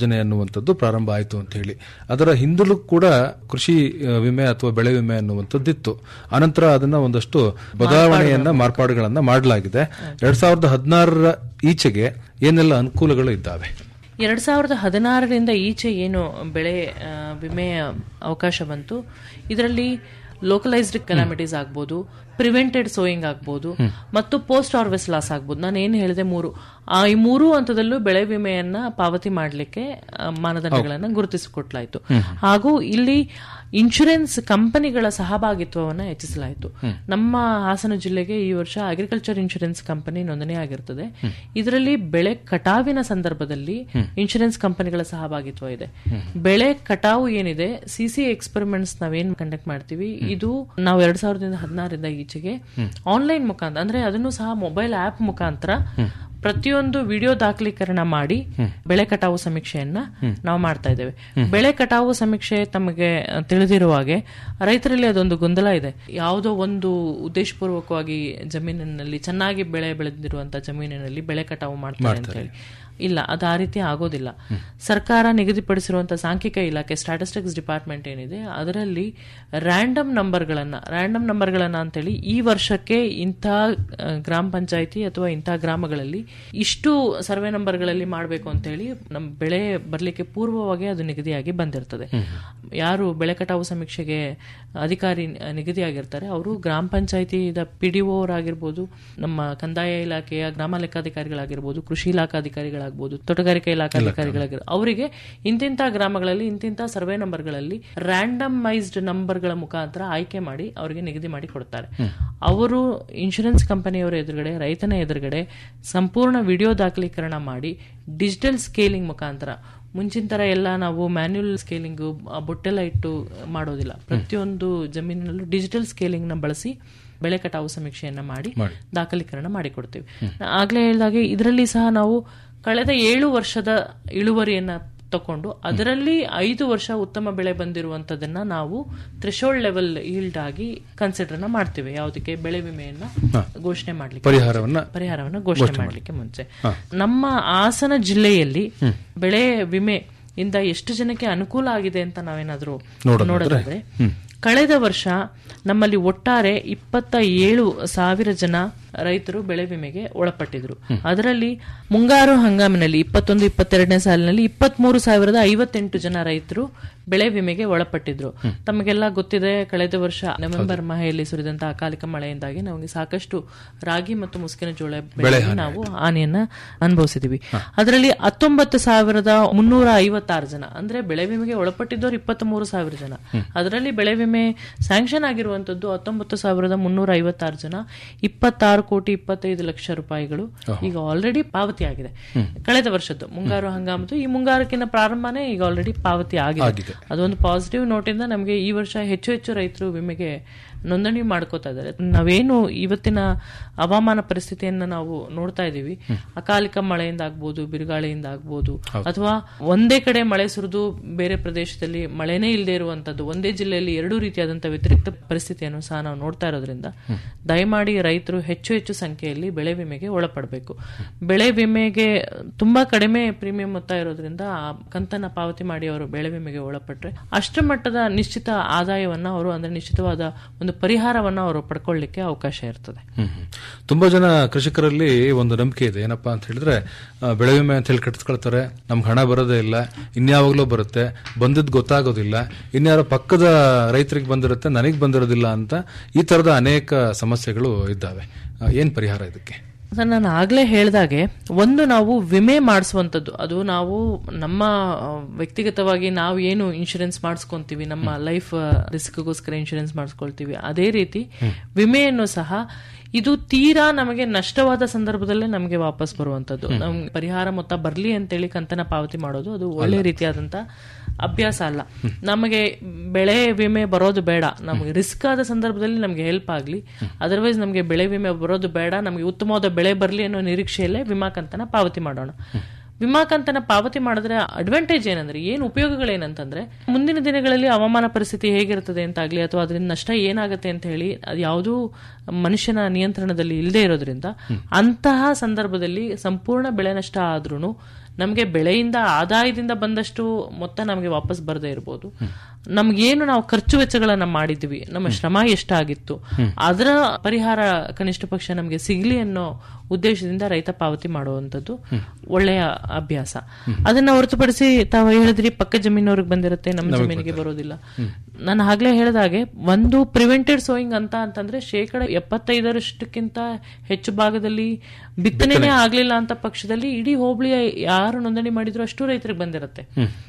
ಯೋಜನೆ ಅನ್ನುವಂಥದ್ದು ಪ್ರಾರಂಭ ಆಯಿತು ಅಂತ ಹೇಳಿ ಅದರ ಹಿಂದಲೂ ಕೂಡ ಕೃಷಿ ಆ, ವಿಮೆ ಅಥವಾ ಬೆಳೆ ವಿಮೆ ಅನ್ನುವಂಥದ್ದಿತ್ತು ಅನಂತರ ಅದನ್ನ ಒಂದಷ್ಟು ಬದಲಾವಣೆಯನ್ನ ಮಾರ್ಪಾಡುಗಳನ್ನ ಮಾಡಲಾಗಿದೆ ಎರಡ್ ಸಾವಿರದ ಹದಿನಾರರ ಈಚೆಗೆ ಏನೆಲ್ಲ ಅನುಕೂಲಗಳು ಇದ್ದಾವೆ ಎರಡ್ ಸಾವಿರದ ಹದಿನಾರರಿಂದ ಈಚೆ ಏನು ಬೆಳೆ ಆ, ವಿಮೆಯ ಅವಕಾಶ ಬಂತು ಇದರಲ್ಲಿ ಲೋಕಲೈಸ್ಡ್ ಕೆಲಾಮಿಟೀಸ್ ಆಗ್ಬೋದು ಪ್ರಿವೆಂಟೆಡ್ ಸೋಯಿಂಗ್ ಆಗ್ಬೋದು ಮತ್ತು ಪೋಸ್ಟ್ ಹಾರ್ವೆಸ್ಟ್ ಲಾಸ್ ಆಗ್ಬೋದು ನಾನು ಏನು ಹೇಳಿದೆ ಮೂರು ಆ ಈ ಮೂರು ಹಂತದಲ್ಲೂ ಬೆಳೆ ವಿಮೆಯನ್ನ ಪಾವತಿ ಮಾಡಲಿಕ್ಕೆ ಮಾನದಂಡಗಳನ್ನ ಗುರುತಿಸಿಕೊಟ್ಲಾಯ್ತು ಹಾಗೂ ಇಲ್ಲಿ ಇನ್ಶೂರೆನ್ಸ್ ಕಂಪನಿಗಳ ಸಹಭಾಗಿತ್ವವನ್ನು ಹೆಚ್ಚಿಸಲಾಯಿತು ನಮ್ಮ ಹಾಸನ ಜಿಲ್ಲೆಗೆ ಈ ವರ್ಷ ಅಗ್ರಿಕಲ್ಚರ್ ಇನ್ಶೂರೆನ್ಸ್ ಕಂಪನಿ ನೋಂದಣಿ ಆಗಿರ್ತದೆ ಇದರಲ್ಲಿ ಬೆಳೆ ಕಟಾವಿನ ಸಂದರ್ಭದಲ್ಲಿ ಇನ್ಶೂರೆನ್ಸ್ ಕಂಪನಿಗಳ ಸಹಭಾಗಿತ್ವ ಇದೆ ಬೆಳೆ ಕಟಾವು ಏನಿದೆ ಸಿಸಿ ಎಕ್ಸ್ಪೆರಿಮೆಂಟ್ಸ್ ನಾವೇನ್ ಕಂಡಕ್ಟ್ ಮಾಡ್ತೀವಿ ಇದು ನಾವು ಎರಡ್ ಸಾವಿರದ ಹದಿನಾರರಿಂದ ಈಚೆಗೆ ಆನ್ಲೈನ್ ಮುಖಾಂತರ ಅಂದ್ರೆ ಅದನ್ನು ಸಹ ಮೊಬೈಲ್ ಆಪ್ ಮುಖಾಂತರ ಪ್ರತಿಯೊಂದು ವಿಡಿಯೋ ದಾಖಲೀಕರಣ ಮಾಡಿ ಬೆಳೆ ಕಟಾವು ಸಮೀಕ್ಷೆಯನ್ನ ನಾವು ಮಾಡ್ತಾ ಇದ್ದೇವೆ ಬೆಳೆ ಕಟಾವು ಸಮೀಕ್ಷೆ ತಮಗೆ ತಿಳಿದಿರುವ ಹಾಗೆ ರೈತರಲ್ಲಿ ಅದೊಂದು ಗೊಂದಲ ಇದೆ ಯಾವುದೋ ಒಂದು ಉದ್ದೇಶಪೂರ್ವಕವಾಗಿ ಜಮೀನಿನಲ್ಲಿ ಚೆನ್ನಾಗಿ ಬೆಳೆ ಬೆಳೆದಿರುವಂತಹ ಜಮೀನಿನಲ್ಲಿ ಬೆಳೆ ಕಟಾವು ಮಾಡ್ತಾರೆ ಅಂತ ಹೇಳಿ ಇಲ್ಲ ಅದು ಆ ರೀತಿ ಆಗೋದಿಲ್ಲ ಸರ್ಕಾರ ನಿಗದಿಪಡಿಸಿರುವಂತಹ ಸಾಂಖ್ಯಿಕ ಇಲಾಖೆ ಸ್ಟಾಟಿಸ್ಟಿಕ್ಸ್ ಡಿಪಾರ್ಟ್ಮೆಂಟ್ ಏನಿದೆ ಅದರಲ್ಲಿ ರ್ಯಾಂಡಮ್ ನಂಬರ್ಗಳನ್ನ ರ್ಯಾಂಡಮ್ ನಂಬರ್ಗಳನ್ನ ಅಂತೇಳಿ ಈ ವರ್ಷಕ್ಕೆ ಇಂಥ ಆ, ಗ್ರಾಮ ಪಂಚಾಯಿತಿ ಅಥವಾ ಇಂಥ ಗ್ರಾಮಗಳಲ್ಲಿ ಇಷ್ಟು ಸರ್ವೆ ನಂಬರ್ಗಳಲ್ಲಿ ಮಾಡಬೇಕು ಅಂತೇಳಿ ನಮ್ಮ ಬೆಳೆ ಬರಲಿಕ್ಕೆ ಪೂರ್ವವಾಗಿ ಅದು ನಿಗದಿಯಾಗಿ ಬಂದಿರ್ತದೆ ಯಾರು ಬೆಳೆ ಕಟಾವು ಸಮೀಕ್ಷೆಗೆ ಅಧಿಕಾರಿ ನಿಗದಿಯಾಗಿರ್ತಾರೆ ಅವರು ಗ್ರಾಮ ಪಂಚಾಯಿತಿದ ಪಿ ಡಿ ಆಗಿರ್ಬೋದು ನಮ್ಮ ಕಂದಾಯ ಇಲಾಖೆಯ ಗ್ರಾಮ ಲೆಕ್ಕಾಧಿಕಾರಿಗಳಾಗಿರ್ಬೋದು ಕೃಷಿ ಇಲಾಖಾಧಿಕಾರಿಗಳಾಗ್ಬೋದು ತೋಟಗಾರಿಕಾ ಇಲಾಖಾಧಿಕಾರಿಗಳಾಗಿರ್ಬೋದು ಅವರಿಗೆ ಇಂತಿಂಥ ಗ್ರಾಮಗಳಲ್ಲಿ ಇಂತಿಂಥ ಸರ್ವೆ ನಂಬರ್ಗಳಲ್ಲಿ ರ್ಯಾಂಡಮೈಸ್ಡ್ ನಂಬರ್ಗಳ ಮುಖಾಂತರ ಆಯ್ಕೆ ಮಾಡಿ ಅವರಿಗೆ ನಿಗದಿ ಮಾಡಿ ಕೊಡ್ತಾರೆ ಅವರು ಇನ್ಶೂರೆನ್ಸ್ ಕಂಪನಿಯವರ ಎದುರುಗಡೆ ರೈತನ ಎದುರುಗಡೆ ಸಂಪೂರ್ಣ ವಿಡಿಯೋ ದಾಖಲೀಕರಣ ಮಾಡಿ ಡಿಜಿಟಲ್ ಸ್ಕೇಲಿಂಗ್ ಮುಖಾಂತರ ಮುಂಚಿನ ತರ ಎಲ್ಲ ನಾವು ಮ್ಯಾನ್ಯುಯಲ್ ಸ್ಕೇಲಿಂಗ್ ಬೊಟ್ಟೆಲ್ಲ ಇಟ್ಟು ಮಾಡೋದಿಲ್ಲ ಪ್ರತಿಯೊಂದು ಜಮೀನಿನಲ್ಲೂ ಡಿಜಿಟಲ್ ಸ್ಕೇಲಿಂಗ್ ನ ಬಳಸಿ ಬೆಳೆ ಕಟಾವು ಸಮೀಕ್ಷೆಯನ್ನ ಮಾಡಿ ದಾಖಲೀಕರಣ ಮಾಡಿಕೊಡ್ತೀವಿ ಆಗ್ಲೇ ಹೇಳಿದಾಗೆ ಇದರಲ್ಲಿ ಸಹ ನಾವು ಕಳೆದ ಏಳು ವರ್ಷದ ಇಳುವರಿಯನ್ನ ತಕೊಂಡು ಅದರಲ್ಲಿ ಐದು ವರ್ಷ ಉತ್ತಮ ಬೆಳೆ ಬಂದಿರುವಂತದನ್ನ ನಾವು ಥ್ರೆಶೋಲ್ಡ್ ಲೆವೆಲ್ ಈಲ್ಡ್ ಆಗಿ ಕನ್ಸಿಡರ್ ಮಾಡ್ತೀವಿ ಯಾವುದಕ್ಕೆ ಬೆಳೆ ವಿಮೆಯನ್ನ ಘೋಷಣೆ ಮಾಡ್ಲಿಕ್ಕೆ ಪರಿಹಾರವನ್ನ ಪರಿಹಾರವನ್ನ ಘೋಷಣೆ ಮಾಡಲಿಕ್ಕೆ ಮುಂಚೆ ನಮ್ಮ ಹಾಸನ ಜಿಲ್ಲೆಯಲ್ಲಿ ಬೆಳೆ ವಿಮೆ ಇಂದ ಎಷ್ಟು ಜನಕ್ಕೆ ಅನುಕೂಲ ಆಗಿದೆ ಅಂತ ನಾವೇನಾದ್ರೂ ನೋಡೋದಾದ್ರೆ ಕಳೆದ ವರ್ಷ ನಮ್ಮಲ್ಲಿ ಒಟ್ಟಾರೆ ಇಪ್ಪತ್ತ ಏಳು ಸಾವಿರ ಜನ ರೈತರು ಬೆಳೆ ವಿಮೆಗೆ ಒಳಪಟ್ಟಿದ್ರು ಅದರಲ್ಲಿ ಮುಂಗಾರು ಹಂಗಾಮಿನಲ್ಲಿ ಇಪ್ಪತ್ತೊಂದು ಇಪ್ಪತ್ತೆರಡನೇ ಸಾಲಿನಲ್ಲಿ ಇಪ್ಪತ್ಮೂರು ಸಾವಿರದ ಐವತ್ತೆಂಟು ಜನ ರೈತರು ಬೆಳೆ ವಿಮೆಗೆ ಒಳಪಟ್ಟಿದ್ರು ತಮಗೆಲ್ಲ ಗೊತ್ತಿದೆ ಕಳೆದ ವರ್ಷ ನವೆಂಬರ್ ಮಾಹೆಯಲ್ಲಿ ಸುರಿದಂತಹ ಅಕಾಲಿಕ ಮಳೆಯಿಂದಾಗಿ ನಮಗೆ ಸಾಕಷ್ಟು ರಾಗಿ ಮತ್ತು ಮುಸ್ಕಿನ ಜೋಳ ಬೆಳೆಗೆ ನಾವು ಹಾನಿಯನ್ನ ಅನುಭವಿಸಿದೀವಿ ಅದರಲ್ಲಿ ಹತ್ತೊಂಬತ್ತು ಸಾವಿರದ ಮುನ್ನೂರ ಐವತ್ತಾರು ಜನ ಅಂದ್ರೆ ಬೆಳೆ ವಿಮೆಗೆ ಒಳಪಟ್ಟಿದ್ದವರು ಇಪ್ಪತ್ತ್ ಮೂರು ಸಾವಿರ ಜನ ಅದರಲ್ಲಿ ಬೆಳೆ ವಿಮೆ ಸ್ಯಾಂಕ್ಷನ್ ಆಗಿರುವಂತದ್ದು ಹತ್ತೊಂಬತ್ತು ಸಾವಿರದ ಮುನ್ನೂರ ಐವತ್ತಾರು ಜನ ಇಪ್ಪತ್ತಾರು ಕೋಟಿ ಇಪ್ಪತ್ತೈದು ಲಕ್ಷ ರೂಪಾಯಿಗಳು ಈಗ ಆಲ್ರೆಡಿ ಪಾವತಿ ಆಗಿದೆ ಕಳೆದ ವರ್ಷದ್ದು ಮುಂಗಾರು ಹಂಗಾಮದ್ದು ಈ ಮುಂಗಾರಕ್ಕಿಂತ ಪ್ರಾರಂಭನೇ ಈಗ ಆಲ್ರೆಡಿ ಪಾವತಿ ಆಗಿದೆ ಅದೊಂದು ಪಾಸಿಟಿವ್ ನೋಟಿಂದ ನಮಗೆ ಈ ವರ್ಷ ಹೆಚ್ಚು ಹೆಚ್ಚು ರೈತರು ವಿಮೆಗೆ ನೋಂದಣಿ ಮಾಡ್ಕೋತಾ ಇದ್ದಾರೆ ನಾವೇನು ಇವತ್ತಿನ ಹವಾಮಾನ ಪರಿಸ್ಥಿತಿಯನ್ನ ನಾವು ನೋಡ್ತಾ ಇದ್ದೀವಿ ಅಕಾಲಿಕ ಮಳೆಯಿಂದ ಆಗ್ಬೋದು ಬಿರುಗಾಳಿಯಿಂದ ಆಗ್ಬೋದು ಅಥವಾ ಒಂದೇ ಕಡೆ ಮಳೆ ಸುರಿದು ಬೇರೆ ಪ್ರದೇಶದಲ್ಲಿ ಮಳೆನೇ ಇಲ್ಲದೆ ಇರುವಂತದ್ದು ಒಂದೇ ಜಿಲ್ಲೆಯಲ್ಲಿ ಎರಡೂ ರೀತಿಯಾದಂತಹ ವ್ಯತಿರಿಕ್ತ ಪರಿಸ್ಥಿತಿಯನ್ನು ಸಹ ನಾವು ನೋಡ್ತಾ ಇರೋದ್ರಿಂದ ದಯಮಾಡಿ ರೈತರು ಹೆಚ್ಚು ಹೆಚ್ಚು ಸಂಖ್ಯೆಯಲ್ಲಿ ಬೆಳೆ ವಿಮೆಗೆ ಒಳಪಡಬೇಕು ಬೆಳೆ ವಿಮೆಗೆ ತುಂಬಾ ಕಡಿಮೆ ಪ್ರೀಮಿಯಂ ಮೊತ್ತ ಇರೋದ್ರಿಂದ ಆ ಕಂತನ್ನ ಪಾವತಿ ಮಾಡಿ ಅವರು ಬೆಳೆ ವಿಮೆಗೆ ಒಳಪಟ್ರೆ ಅಷ್ಟರ ಮಟ್ಟದ ನಿಶ್ಚಿತ ಆದಾಯವನ್ನ ಅವರು ಅಂದ್ರೆ ನಿಶ್ಚಿತವಾದ ಒಂದು ಪರಿಹಾರವನ್ನ ಅವರು ಪಡ್ಕೊಳ್ಳಿಕ್ಕೆ ಅವಕಾಶ ಇರ್ತದೆ ಹ್ಮ್ ಹ್ಮ್. ತುಂಬಾ ಜನ ಕೃಷಿಕರಲ್ಲಿ ಒಂದು ನಂಬಿಕೆ ಇದೆ ಏನಪ್ಪಾ ಅಂತ ಹೇಳಿದ್ರೆ ಆ, ಬೆಳೆ ವಿಮೆ ಅಂತ ಹೇಳಿ ಕಟ್ಟಿಸ್ಕೊಳ್ತಾರೆ ನಮ್ಗೆ ಹಣ ಬರೋದೇ ಇಲ್ಲ ಇನ್ಯಾವಾಗ್ಲೂ ಬರುತ್ತೆ ಬಂದಿದ್ ಗೊತ್ತಾಗೋದಿಲ್ಲ ಇನ್ಯಾರೋ ಪಕ್ಕದ ರೈತರಿಗೆ ಬಂದಿರುತ್ತೆ ನನಗೆ ಬಂದಿರೋದಿಲ್ಲ ಅಂತ ಈ ತರದ ಅನೇಕ ಸಮಸ್ಯೆಗಳು ಇದ್ದಾವೆ ಆ, ಏನ್ ಪರಿಹಾರ ಇದಕ್ಕೆ ಅದನ್ನ ನಾನು ಆಗ್ಲೇ ಹೇಳ್ದಾಗೆ ಒಂದು ನಾವು ವಿಮೆ ಮಾಡಿಸುವಂತದ್ದು ಅದು ನಾವು ನಮ್ಮ ಆ, ವ್ಯಕ್ತಿಗತವಾಗಿ ನಾವು ಏನು ಇನ್ಶೂರೆನ್ಸ್ ಮಾಡಿಸ್ಕೊಂತೀವಿ ನಮ್ಮ ಲೈಫ್ ರಿಸ್ಕ್ಗೋಸ್ಕರ ಇನ್ಶೂರೆನ್ಸ್ ಮಾಡಿಸ್ಕೊಳ್ತೀವಿ ಅದೇ ರೀತಿ ವಿಮೆಯನ್ನು ಸಹ ಇದು ತೀರಾ ನಮಗೆ ನಷ್ಟವಾದ ಸಂದರ್ಭದಲ್ಲೇ ನಮಗೆ ವಾಪಸ್ ಬರುವಂತದ್ದು ನಮ್ಗೆ ಪರಿಹಾರ ಮೊತ್ತ ಬರ್ಲಿ ಅಂತೇಳಿ ಕಂತನ ಪಾವತಿ ಮಾಡೋದು ಅದು ಒಳ್ಳೆ ರೀತಿಯಾದಂತ ಅಭ್ಯಾಸ ಅಲ್ಲ ನಮಗೆ ಬೆಳೆ ವಿಮೆ ಬರೋದು ಬೇಡ ನಮಗೆ ರಿಸ್ಕ್ ಆದ ಸಂದರ್ಭದಲ್ಲಿ ನಮಗೆ ಹೆಲ್ಪ್ ಆಗಲಿ ಅದರ್ವೈಸ್ ನಮಗೆ ಬೆಳೆ ವಿಮೆ ಬರೋದು ಬೇಡ ನಮಗೆ ಉತ್ತಮವಾದ ಬೆಳೆ ಬರಲಿ ಅನ್ನೋ ನಿರೀಕ್ಷೆಯಲ್ಲೇ ವಿಮಾ ಕಂತನ ಪಾವತಿ ಮಾಡೋಣ ವಿಮಾ ಕಂತನ ಪಾವತಿ ಮಾಡಿದ್ರೆ ಅಡ್ವಾಂಟೇಜ್ ಏನಂದ್ರೆ ಏನು ಉಪಯೋಗಗಳೇನಂತಂದ್ರೆ ಮುಂದಿನ ದಿನಗಳಲ್ಲಿ ಹವಾಮಾನ ಪರಿಸ್ಥಿತಿ ಹೇಗಿರ್ತದೆ ಅಂತಾಗ್ಲಿ ಅಥವಾ ಅದರಿಂದ ನಷ್ಟ ಏನಾಗುತ್ತೆ ಅಂತ ಹೇಳಿ ಅದು ಯಾವುದೂ ಮನುಷ್ಯನ ನಿಯಂತ್ರಣದಲ್ಲಿ ಇಲ್ಲದೆ ಇರೋದ್ರಿಂದ ಅಂತಹ ಸಂದರ್ಭದಲ್ಲಿ ಸಂಪೂರ್ಣ ಬೆಳೆ ನಷ್ಟ ಆದ್ರೂ ನಮಗೆ ಬೆಳೆಯಿಂದ ಆದಾಯದಿಂದ ಬಂದಷ್ಟು ಮೊತ್ತ ನಮಗೆ ವಾಪಸ್ ಬರದೇ ಇರಬಹುದು ನಮ್ಗೇನು ನಾವು ಖರ್ಚು ವೆಚ್ಚಗಳನ್ನ ಮಾಡಿದ್ವಿ ನಮ್ಮ ಶ್ರಮ ಎಷ್ಟಾಗಿತ್ತು ಅದರ ಪರಿಹಾರ ಕನಿಷ್ಠ ಪಕ್ಷ ನಮಗೆ ಸಿಗ್ಲಿ ಅನ್ನೋ ಉದ್ದೇಶದಿಂದ ರೈತ ಪಾವತಿ ಮಾಡುವಂತದ್ದು ಒಳ್ಳೆಯ ಅಭ್ಯಾಸ ಅದನ್ನ ಹೊರತುಪಡಿಸಿ ತಾವು ಹೇಳಿದ್ರಿ ಪಕ್ಕ ಜಮೀನವ್ರಿಗೆ ಬಂದಿರುತ್ತೆ ನಮ್ಮ ಜಮೀನಿಗೆ ಬರೋದಿಲ್ಲ ನಾನು ಆಗ್ಲೇ ಹೇಳಿದಾಗೆ ಒಂದು ಪ್ರಿವೆಂಟೆಡ್ ಸೋಯಿಂಗ್ ಅಂತ ಅಂತಂದ್ರೆ ಶೇಕಡ ಎಪ್ಪತ್ತೈದರಷ್ಟಕ್ಕಿಂತ ಹೆಚ್ಚು ಭಾಗದಲ್ಲಿ ಬಿತ್ತನೆನೇ ಆಗ್ಲಿಲ್ಲ ಅಂತ ಪಕ್ಷದಲ್ಲಿ ಇಡೀ ಹೋಬಳಿಯ ಯಾರು ನೋಂದಣಿ ಮಾಡಿದ್ರು ಅಷ್ಟು ರೈತರಿಗೆ ಬಂದಿರುತ್ತೆ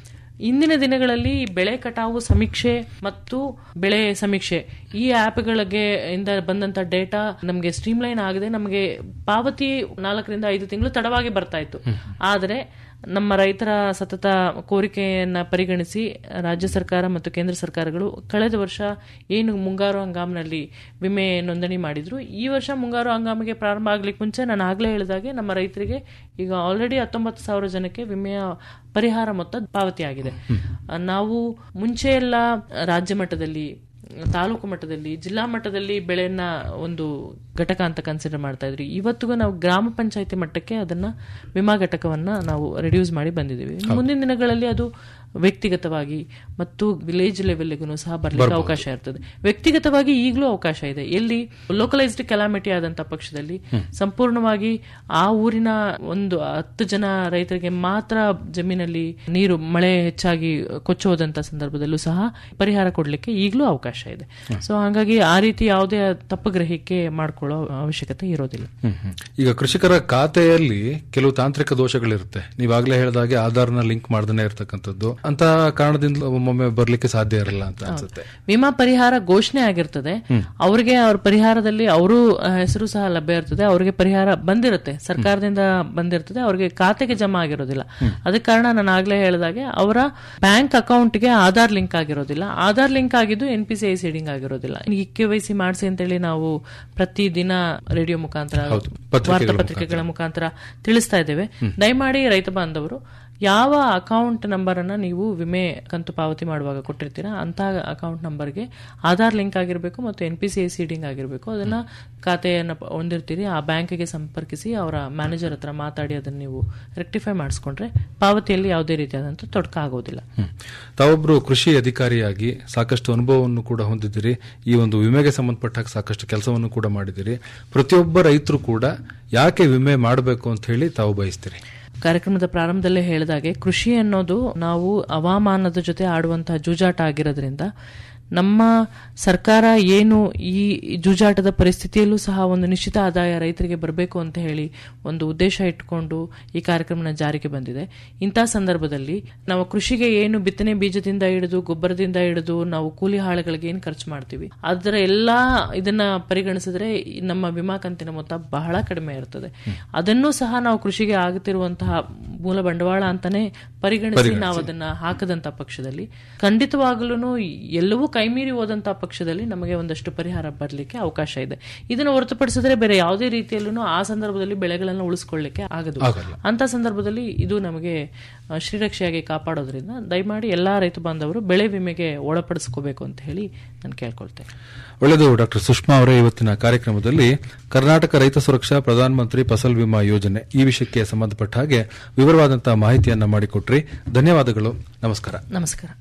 ಇಂದಿನ ದಿನಗಳಲ್ಲಿ ಬೆಳೆ ಕಟಾವು ಸಮೀಕ್ಷೆ ಮತ್ತು ಬೆಳೆ ಸಮೀಕ್ಷೆ ಈ ಆ್ಯಪ್ಗಳಿಗೆ ಇಂದ ಬಂದಂತ ಡೇಟಾ ನಮಗೆ ಸ್ಟ್ರೀಮ್ಲೈನ್ ಆಗದೆ ನಮಗೆ ಪಾವತಿ ನಾಲ್ಕರಿಂದ ಐದು ತಿಂಗಳು ತಡವಾಗಿ ಬರ್ತಾ ಇತ್ತು ಆದರೆ ನಮ್ಮ ರೈತರ ಸತತ ಕೋರಿಕೆಯನ್ನ ಪರಿಗಣಿಸಿ ರಾಜ್ಯ ಸರ್ಕಾರ ಮತ್ತು ಕೇಂದ್ರ ಸರ್ಕಾರಗಳು ಕಳೆದ ವರ್ಷ ಏನು ಮುಂಗಾರು ಹಂಗಾಮಿನಲ್ಲಿ ವಿಮೆ ನೋಂದಣಿ ಮಾಡಿದ್ರು ಈ ವರ್ಷ ಮುಂಗಾರು ಹಂಗಾಮಿಗೆ ಪ್ರಾರಂಭ ಆಗ್ಲಿಕ್ಕೆ ಮುಂಚೆ ನಾನು ಆಗ್ಲೇ ಹೇಳಿದಾಗೆ ನಮ್ಮ ರೈತರಿಗೆ ಈಗ ಆಲ್ರೆಡಿ ಹತ್ತೊಂಬತ್ತು ಸಾವಿರ ಜನಕ್ಕೆ ವಿಮೆಯ ಪರಿಹಾರ ಮೊತ್ತ ಪಾವತಿಯಾಗಿದೆ ನಾವು ಮುಂಚೆ ಎಲ್ಲ ರಾಜ್ಯ ಮಟ್ಟದಲ್ಲಿ ತಾಲೂಕು ಮಟ್ಟದಲ್ಲಿ ಜಿಲ್ಲಾ ಮಟ್ಟದಲ್ಲಿ ಬೆಳೆಯನ್ನ ಒಂದು ಘಟಕ ಅಂತ ಕನ್ಸಿಡರ್ ಮಾಡ್ತಾ ಇದ್ರಿ ಇವತ್ತಿಗೂ ನಾವು ಗ್ರಾಮ ಪಂಚಾಯತಿ ಮಟ್ಟಕ್ಕೆ ಅದನ್ನ ವಿಮಾ ಘಟಕವನ್ನ ನಾವು ರೆಡ್ಯೂಸ್ ಮಾಡಿ ಬಂದಿದ್ದೀವಿ ಮುಂದಿನ ದಿನಗಳಲ್ಲಿ ಅದು ವ್ಯಕ್ತಿಗತವಾಗಿ ಮತ್ತು ವಿಲೇಜ್ ಲೆವೆಲ್ಗೂ ಸಹ ಬರ್ಲಿಕ್ಕೆ ಅವಕಾಶ ಇರ್ತದೆ ವ್ಯಕ್ತಿಗತವಾಗಿ ಈಗಲೂ ಅವಕಾಶ ಇದೆ ಎಲ್ಲಿ ಲೋಕಲೈಸ್ಡ್ ಕೆಲಾಮಿಟಿ ಆದಂತ ಪಕ್ಷದಲ್ಲಿ ಸಂಪೂರ್ಣವಾಗಿ ಆ ಊರಿನ ಒಂದು ಹತ್ತು ಜನ ರೈತರಿಗೆ ಮಾತ್ರ ಜಮೀನಲ್ಲಿ ನೀರು ಮಳೆ ಹೆಚ್ಚಾಗಿ ಕೊಚ್ಚೋದಂತ ಸಂದರ್ಭದಲ್ಲೂ ಸಹ ಪರಿಹಾರ ಕೊಡ್ಲಿಕ್ಕೆ ಈಗಲೂ ಅವಕಾಶ ಇದೆ ಸೊ ಹಾಗಾಗಿ ಆ ರೀತಿ ಯಾವುದೇ ತಪ್ಪು ಗ್ರಹಿಕೆ ಮಾಡ್ಕೊಳ್ಳೋ ಅವಶ್ಯಕತೆ ಇರೋದಿಲ್ಲ ಹ್ಮ್, ಹ್ಮ್. ಈಗ ಕೃಷಿಕರ ಖಾತೆಯಲ್ಲಿ ಕೆಲವು ತಾಂತ್ರಿಕ ದೋಷಗಳಿರುತ್ತೆ ನೀವಾಗ್ಲೇ ಹೇಳಿದಾಗೆ ಆಧಾರ್ನ ಲಿಂಕ್ ಮಾಡದೇ ಇರತಕ್ಕಂಥದ್ದು ಅಂತ ಕಾರಣದಿಂದ ಒಮ್ಮೊಮ್ಮೆ ಬರ್ಲಿಕ್ಕೆ ಸಾಧ್ಯ ಇರಲ್ಲ ಅಂತ ಅನ್ಸುತ್ತೆ ವಿಮಾ ಪರಿಹಾರ ಘೋಷಣೆ ಆಗಿರ್ತದೆ ಅವ್ರಿಗೆ ಅವ್ರ ಪರಿಹಾರದಲ್ಲಿ ಅವರು ಹೆಸರು ಸಹ ಲಭ್ಯ ಇರ್ತದೆ ಅವ್ರಿಗೆ ಪರಿಹಾರ ಬಂದಿರುತ್ತೆ ಸರ್ಕಾರದಿಂದ ಬಂದಿರ್ತದೆ ಅವ್ರಿಗೆ ಖಾತೆಗೆ ಜಮಾ ಆಗಿರೋದಿಲ್ಲ ಅದಕ್ಕೆ ಕಾರಣ ನಾನು ಆಗ್ಲೇ ಹೇಳಿದಾಗೆ ಅವರ ಬ್ಯಾಂಕ್ ಅಕೌಂಟ್ಗೆ ಆಧಾರ್ ಲಿಂಕ್ ಆಗಿರೋದಿಲ್ಲ ಆಧಾರ್ ಲಿಂಕ್ ಆಗಿದ್ದು N P C I seeding ಆಗಿರೋದಿಲ್ಲ ಈ ಕೆ ವೈ ಸಿ ಮಾಡಿಸಿ ಅಂತೇಳಿ ನಾವು ಪ್ರತಿ ದಿನ ರೇಡಿಯೋ ಮುಖಾಂತರ ವಾರ್ತಾ ಪತ್ರಿಕೆಗಳ ಮುಖಾಂತರ ತಿಳಿಸ್ತಾ ಇದ್ದೇವೆ ದಯಮಾಡಿ ರೈತ ಬಾಂಧವರು ಯಾವ ಅಕೌಂಟ್ ನಂಬರ್ ಅನ್ನ ನೀವು ವಿಮೆ ಕಂತು ಪಾವತಿ ಮಾಡುವಾಗ ಕೊಟ್ಟಿರ್ತೀರಾ ಅಂತ ಅಕೌಂಟ್ ನಂಬರ್ಗೆ ಆಧಾರ್ ಲಿಂಕ್ ಆಗಿರಬೇಕು ಮತ್ತು N P C I seeding ಆಗಿರಬೇಕು ಅದನ್ನ ಖಾತೆಯನ್ನು ಪ- ಹೊಂದಿರ್ತೀರಿ ಆ ಬ್ಯಾಂಕ್ಗೆ ಸಂಪರ್ಕಿಸಿ ಅವರ ಮ್ಯಾನೇಜರ್ ಹತ್ರ ಮಾತಾಡಿ ಅದನ್ನ ನೀವು ರೆಕ್ಟಿಫೈ ಮಾಡಿಸ್ಕೊಂಡ್ರೆ ಪಾವತಿಯಲ್ಲಿ ಯಾವುದೇ ರೀತಿಯಾದಂಥ ತೊಡಕ ಆಗೋದಿಲ್ಲ ಹ್ಮ್. ತಾವೊಬ್ರು ಕೃಷಿ ಅಧಿಕಾರಿಯಾಗಿ ಸಾಕಷ್ಟು ಅನುಭವವನ್ನು ಕೂಡ ಹೊಂದಿದ್ದೀರಿ ಈ ಒಂದು ವಿಮೆಗೆ ಸಂಬಂಧಪಟ್ಟ ಹಾಗೆ ಸಾಕಷ್ಟು ಕೆಲಸವನ್ನು ಕೂಡ ಮಾಡಿದ್ದೀರಿ ಪ್ರತಿಯೊಬ್ಬ ರೈತರು ಕೂಡ ಯಾಕೆ ವಿಮೆ ಮಾಡಬೇಕು ಅಂತ ಹೇಳಿ ತಾವು ಬಯಸ್ತೀರಿ ಕಾರ್ಯಕ್ರಮದ ಪ್ರಾರಂಭದಲ್ಲೇ ಹೇಳಿದಾಗೆ ಕೃಷಿ ಅನ್ನೋದು ನಾವು ಹವಾಮಾನದ ಜೊತೆ ಆಡುವಂತಹ ಜೂಜಾಟ ಆಗಿರೋದ್ರಿಂದ ನಮ್ಮ ಸರ್ಕಾರ ಏನು ಈ ಜೂಜಾಟದ ಪರಿಸ್ಥಿತಿಯಲ್ಲೂ ಸಹ ಒಂದು ನಿಶ್ಚಿತ ಆದಾಯ ರೈತರಿಗೆ ಬರಬೇಕು ಅಂತ ಹೇಳಿ ಒಂದು ಉದ್ದೇಶ ಇಟ್ಕೊಂಡು ಈ ಕಾರ್ಯಕ್ರಮನ ಜಾರಿಗೆ ಬಂದಿದೆ ಇಂಥ ಸಂದರ್ಭದಲ್ಲಿ ನಾವು ಕೃಷಿಗೆ ಏನು ಬಿತ್ತನೆ ಬೀಜದಿಂದ ಹಿಡಿದು ಗೊಬ್ಬರದಿಂದ ಹಿಡಿದು ನಾವು ಕೂಲಿ ಹಾಳುಗಳಿಗೆ ಏನು ಖರ್ಚು ಮಾಡ್ತೀವಿ ಅದರ ಎಲ್ಲಾ ಇದನ್ನ ಪರಿಗಣಿಸಿದ್ರೆ ಈ ನಮ್ಮ ವಿಮಾ ಕಂತಿನ ಮೊತ್ತ ಬಹಳ ಕಡಿಮೆ ಇರ್ತದೆ ಅದನ್ನು ಸಹ ನಾವು ಕೃಷಿಗೆ ಆಗುತ್ತಿರುವಂತಹ ಮೂಲ ಬಂಡವಾಳ ಅಂತಾನೆ ಪರಿಗಣಿಸಿ ನಾವು ಅದನ್ನ ಹಾಕದಂತ ಪಕ್ಷದಲ್ಲಿ ಖಂಡಿತವಾಗ್ಲೂ ಎಲ್ಲವೂ ಕೈಮೀರಿ ಹೋದಂತ ಪಕ್ಷದಲ್ಲಿ ನಮಗೆ ಒಂದಷ್ಟು ಪರಿಹಾರ ಬರಲಿಕ್ಕೆ ಅವಕಾಶ ಇದೆ ಇದನ್ನು ಹೊರತುಪಡಿಸಿದ್ರೆ ಬೇರೆ ಯಾವುದೇ ರೀತಿಯಲ್ಲೂ ಆ ಸಂದರ್ಭದಲ್ಲಿ ಬೆಳೆಗಳನ್ನು ಉಳಿಸ್ಕೊಳ್ಳಿಕ್ಕೆ ಆಗದು ಅಂತ ಸಂದರ್ಭದಲ್ಲಿ ಇದು ನಮಗೆ ಆ, ಶ್ರೀರಕ್ಷೆಯಾಗಿ ಕಾಪಾಡೋದ್ರಿಂದ ದಯಮಾಡಿ ಎಲ್ಲಾ ರೈತ ಬಾಂಧವರು ಬೆಳೆ ವಿಮೆಗೆ ಒಳಪಡಿಸ್ಕೋಬೇಕು ಅಂತ ಹೇಳಿ ನಾನು ಕೇಳ್ಕೊಳ್ತೇನೆ ಒಳ್ಳೆಯದು ಡಾಕ್ಟರ್ ಸುಷ್ಮಾ ಅವರೇ ಇವತ್ತಿನ ಕಾರ್ಯಕ್ರಮದಲ್ಲಿ ಕರ್ನಾಟಕ ರೈತ ಸುರಕ್ಷಾ ಪ್ರಧಾನಮಂತ್ರಿ ಫಸಲ್ ವಿಮಾ ಯೋಜನೆ ಈ ವಿಷಯಕ್ಕೆ ಸಂಬಂಧಪಟ್ಟ ಹಾಗೆ ವಿವರವಾದಂತಹ ಮಾಹಿತಿಯನ್ನ ಮಾಡಿಕೊಟ್ರಿ ಧನ್ಯವಾದಗಳು ನಮಸ್ಕಾರ ನಮಸ್ಕಾರ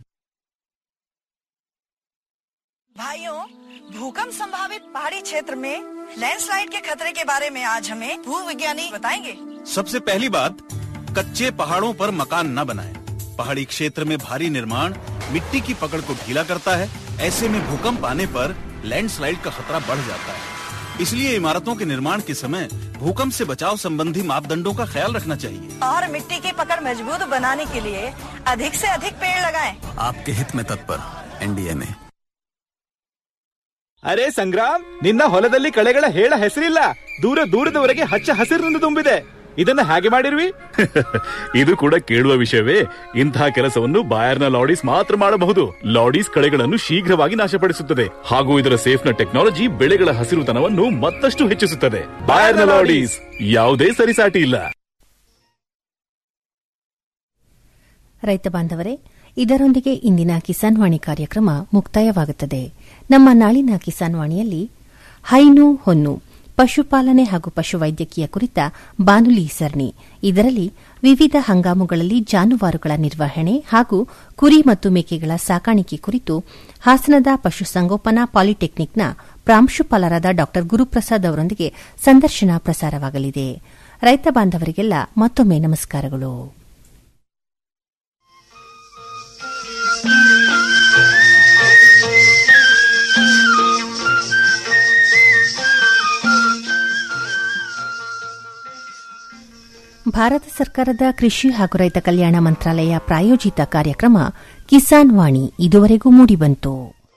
भाइयों भूकंप संभावित पहाड़ी क्षेत्र में लैंडस्लाइड के खतरे के बारे में आज हमें भू विज्ञानी बताएंगे सबसे पहली बात कच्चे पहाड़ों पर मकान न बनाएं। पहाड़ी क्षेत्र में भारी निर्माण मिट्टी की पकड़ को ढीला करता है ऐसे में भूकंप आने पर लैंडस्लाइड का खतरा बढ़ जाता है इसलिए इमारतों के निर्माण के समय भूकंप से बचाव संबंधी मापदंडों का ख्याल रखना चाहिए और मिट्टी की पकड़ मजबूत बनाने के लिए अधिक से अधिक पेड़ लगाएं। आपके हित में तत्पर एनडीएमए ಅರೆ ಸಂಗ್ರಾಮ್ ನಿನ್ನ ಹೊಲದಲ್ಲಿ ಕಳೆಗಳ ಹೇಳ ಹೆಸರಿಲ್ಲ ದೂರ ದೂರದವರೆಗೆ ಹಚ್ಚ ಹಸಿರಿನಿಂದ ತುಂಬಿದೆ ಇದನ್ನ ಹೇಗೆ ಮಾಡಿರ್ವಿ ಇದು ಕೂಡ ಕೇಳುವ ವಿಷಯವೇ ಇಂತಹ ಕೆಲಸವನ್ನು ಬಾಯರ್ನ ಲಾಡೀಸ್ ಮಾತ್ರ ಮಾಡಬಹುದು ಲಾಡೀಸ್ ಕಳೆಗಳನ್ನು ಶೀಘ್ರವಾಗಿ ನಾಶಪಡಿಸುತ್ತದೆ ಹಾಗೂ ಇದರ ಸೇಫ್ನ ಟೆಕ್ನಾಲಜಿ ಬೆಳೆಗಳ ಹಸಿರುತನವನ್ನು ಮತ್ತಷ್ಟು ಹೆಚ್ಚಿಸುತ್ತದೆ ಬಾಯರ್ನ ಲಾಡೀಸ್ ಯಾವುದೇ ಸರಿಸಾಟಿ ಇಲ್ಲ ರೈತ ಬಾಂಧವರೇ ಇದರೊಂದಿಗೆ ಇಂದಿನ ಕಿಸಾನ್ ವಾಣಿ ಕಾರ್ಯಕ್ರಮ ಮುಕ್ತಾಯವಾಗುತ್ತದೆ ನಮ್ಮ ನಾಳಿನ ಕಿಸಾನ್ ವಾಣಿಯಲ್ಲಿ ಹೈನು ಹೊನ್ನು ಪಶುಪಾಲನೆ ಹಾಗೂ ಪಶುವೈದ್ಯಕೀಯ ಕುರಿತ ಬಾನುಲಿ ಸರಣಿ ಇದರಲ್ಲಿ ವಿವಿಧ ಹಂಗಾಮುಗಳಲ್ಲಿ ಜಾನುವಾರುಗಳ ನಿರ್ವಹಣೆ ಹಾಗೂ ಕುರಿ ಮತ್ತು ಮೇಕೆಗಳ ಸಾಕಾಣಿಕೆ ಕುರಿತು ಹಾಸನದ ಪಶುಸಂಗೋಪನಾ ಪಾಲಿಟೆಕ್ನಿಕ್ನ ಪ್ರಾಂಶುಪಾಲರಾದ ಡಾ ಗುರುಪ್ರಸಾದ್ ಅವರೊಂದಿಗೆ ಸಂದರ್ಶನ ಪ್ರಸಾರವಾಗಲಿದೆ ರೈತ ಬಾಂಧವರಿಗೆಲ್ಲ ಮತ್ತೊಮ್ಮೆ ನಮಸ್ಕಾರಗಳು ಭಾರತ ಸರ್ಕಾರದ ಕೃಷಿ ಹಾಗೂ ರೈತ ಕಲ್ಯಾಣ ಮಂತ್ರಾಲಯ ಪ್ರಾಯೋಜಿತ ಕಾರ್ಯಕ್ರಮ ಕಿಸಾನ್ ವಾಣಿ ಇದುವರೆಗೂ ಮೂಡಿಬಂತು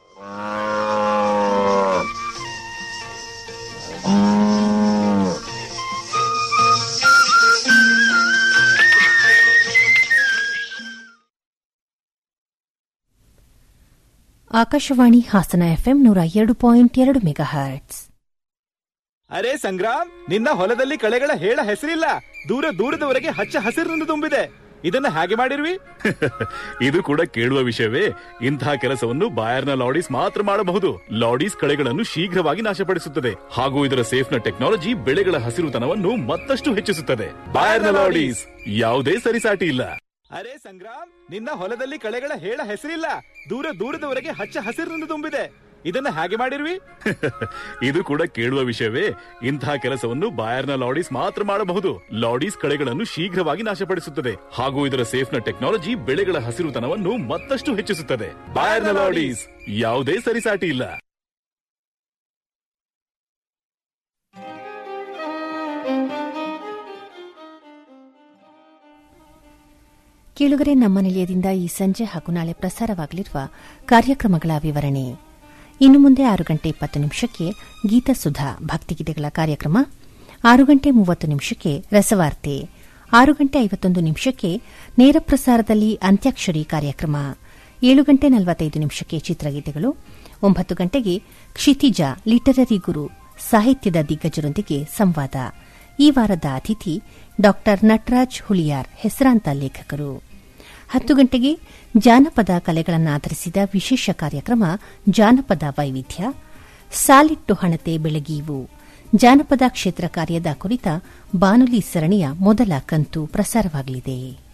ಆಕಾಶವಾಣಿ ಹಾಸನ ಎಫ್ಎಂ ನೂರ ಎರಡು ಪಾಯಿಂಟ್ ಎರಡು ಮೆಗಾ ಹರ್ಟ್ಸ್ ಅರೆ ಸಂಗ್ರಾಮ್ ನಿನ್ನ ಹೊಲದಲ್ಲಿ ಕಳೆಗಳ ಹೇಳ ಹೆಸರಿಲ್ಲ ದೂರ ದೂರದವರೆಗೆ ಹಚ್ಚ ಹಸಿರಿನಿಂದ ತುಂಬಿದೆ ಇದನ್ನ ಹೇಗೆ ಮಾಡಿರ್ವಿ ಇದು ಕೂಡ ಕೇಳುವ ವಿಷಯವೇ ಇಂತಹ ಕೆಲಸವನ್ನು ಬಾಯರ್ನ ಲಾಡೀಸ್ ಮಾತ್ರ ಮಾಡಬಹುದು ಲಾಡೀಸ್ ಕಳೆಗಳನ್ನು ಶೀಘ್ರವಾಗಿ ನಾಶಪಡಿಸುತ್ತದೆ ಹಾಗೂ ಇದರ ಸೇಫ್ನ ಟೆಕ್ನಾಲಜಿ ಬೆಳೆಗಳ ಹಸಿರುತನವನ್ನು ಮತ್ತಷ್ಟು ಹೆಚ್ಚಿಸುತ್ತದೆ ಬಾಯರ್ನ ಲಾಡೀಸ್ ಯಾವುದೇ ಸರಿಸಾಟಿ ಇಲ್ಲ ಅರೆ ಸಂಗ್ರಾಮ್ ನಿನ್ನ ಹೊಲದಲ್ಲಿ ಕಳೆಗಳ ಹೇಳ ಹೆಸರಿಲ್ಲ ದೂರ ದೂರದವರೆಗೆ ಹಚ್ಚ ಹಸಿರಿನಿಂದ ತುಂಬಿದೆ ಇದನ್ನ ಹೇಗೆ ಮಾಡಿರ್ವಿ ಇದು ಕೂಡ ಕೇಳುವ ವಿಷಯವೇ ಇಂತಹ ಕೆಲಸವನ್ನು ಬಾಯರ್ನ ಲಾಡೀಸ್ ಮಾತ್ರ ಮಾಡಬಹುದು ಲಾಡೀಸ್ ಕಳೆಗಳನ್ನು ಶೀಘ್ರವಾಗಿ ನಾಶಪಡಿಸುತ್ತದೆ ಹಾಗೂ ಇದರ ಸೇಫ್ನ ಟೆಕ್ನಾಲಜಿ ಬೆಳೆಗಳ ಹಸಿರುತನವನ್ನು ಮತ್ತಷ್ಟು ಹೆಚ್ಚಿಸುತ್ತದೆ ಬಾಯರ್ನ ಲಾಡೀಸ್ ಯಾವುದೇ ಸರಿಸಾಟಿ ಇಲ್ಲ ಕೇಳುಗರೆ ನಮ್ಮ ನಿಲಯದಿಂದ ಈ ಸಂಜೆ ಹಾಗೂ ನಾಳೆ ಪ್ರಸಾರವಾಗಲಿರುವ ಕಾರ್ಯಕ್ರಮಗಳ ವಿವರಣೆ ಇನ್ನು ಮುಂದೆ ಆರು ಗಂಟೆ ಇಪ್ಪತ್ತು ನಿಮಿಷಕ್ಕೆ ಗೀತಸುಧಾ ಭಕ್ತಿಗೀತೆಗಳ ಕಾರ್ಯಕ್ರಮ ಆರು ಗಂಟೆ ಮೂವತ್ತು ನಿಮಿಷಕ್ಕೆ ರಸವಾರ್ತೆ ಆರು ಗಂಟೆ ಐವತ್ತೊಂದು ನಿಮಿಷಕ್ಕೆ ನೇರ ಪ್ರಸಾರದಲ್ಲಿ ಅಂತ್ಯಾಕ್ಷರಿ ಕಾರ್ಯಕ್ರಮ ಏಳು ಗಂಟೆ ನಲವತ್ತೈದು ನಿಮಿಷಕ್ಕೆ ಚಿತ್ರಗೀತೆಗಳು ಒಂಬತ್ತು ಗಂಟೆಗೆ ಕ್ಷಿತಿಜ ಲಿಟರರಿ ಗುರು ಸಾಹಿತ್ಯದ ದಿಗ್ಗಜರೊಂದಿಗೆ ಸಂವಾದ ಈ ವಾರದ ಅತಿಥಿ ಡಾ ನಟರಾಜ್ ಹುಳಿಯಾರ್ ಹೆಸರಾಂತ ಲೇಖಕರು ಹತ್ತು ಗಂಟೆಗೆ ಜಾನಪದ ಕಲೆಗಳನ್ನಾಧರಿಸಿದ ವಿಶೇಷ ಕಾರ್ಯಕ್ರಮ ಜಾನಪದ ವೈವಿಧ್ಯ ಸಾಲಿಟ್ಟು ಹಣತೆ ಬೆಳಗೀವು ಜಾನಪದ ಕ್ಷೇತ್ರ ಕಾರ್ಯದ ಕುರಿತ ಬಾನುಲಿ ಸರಣಿಯ ಮೊದಲ ಕಂತು ಪ್ರಸಾರವಾಗಲಿದೆ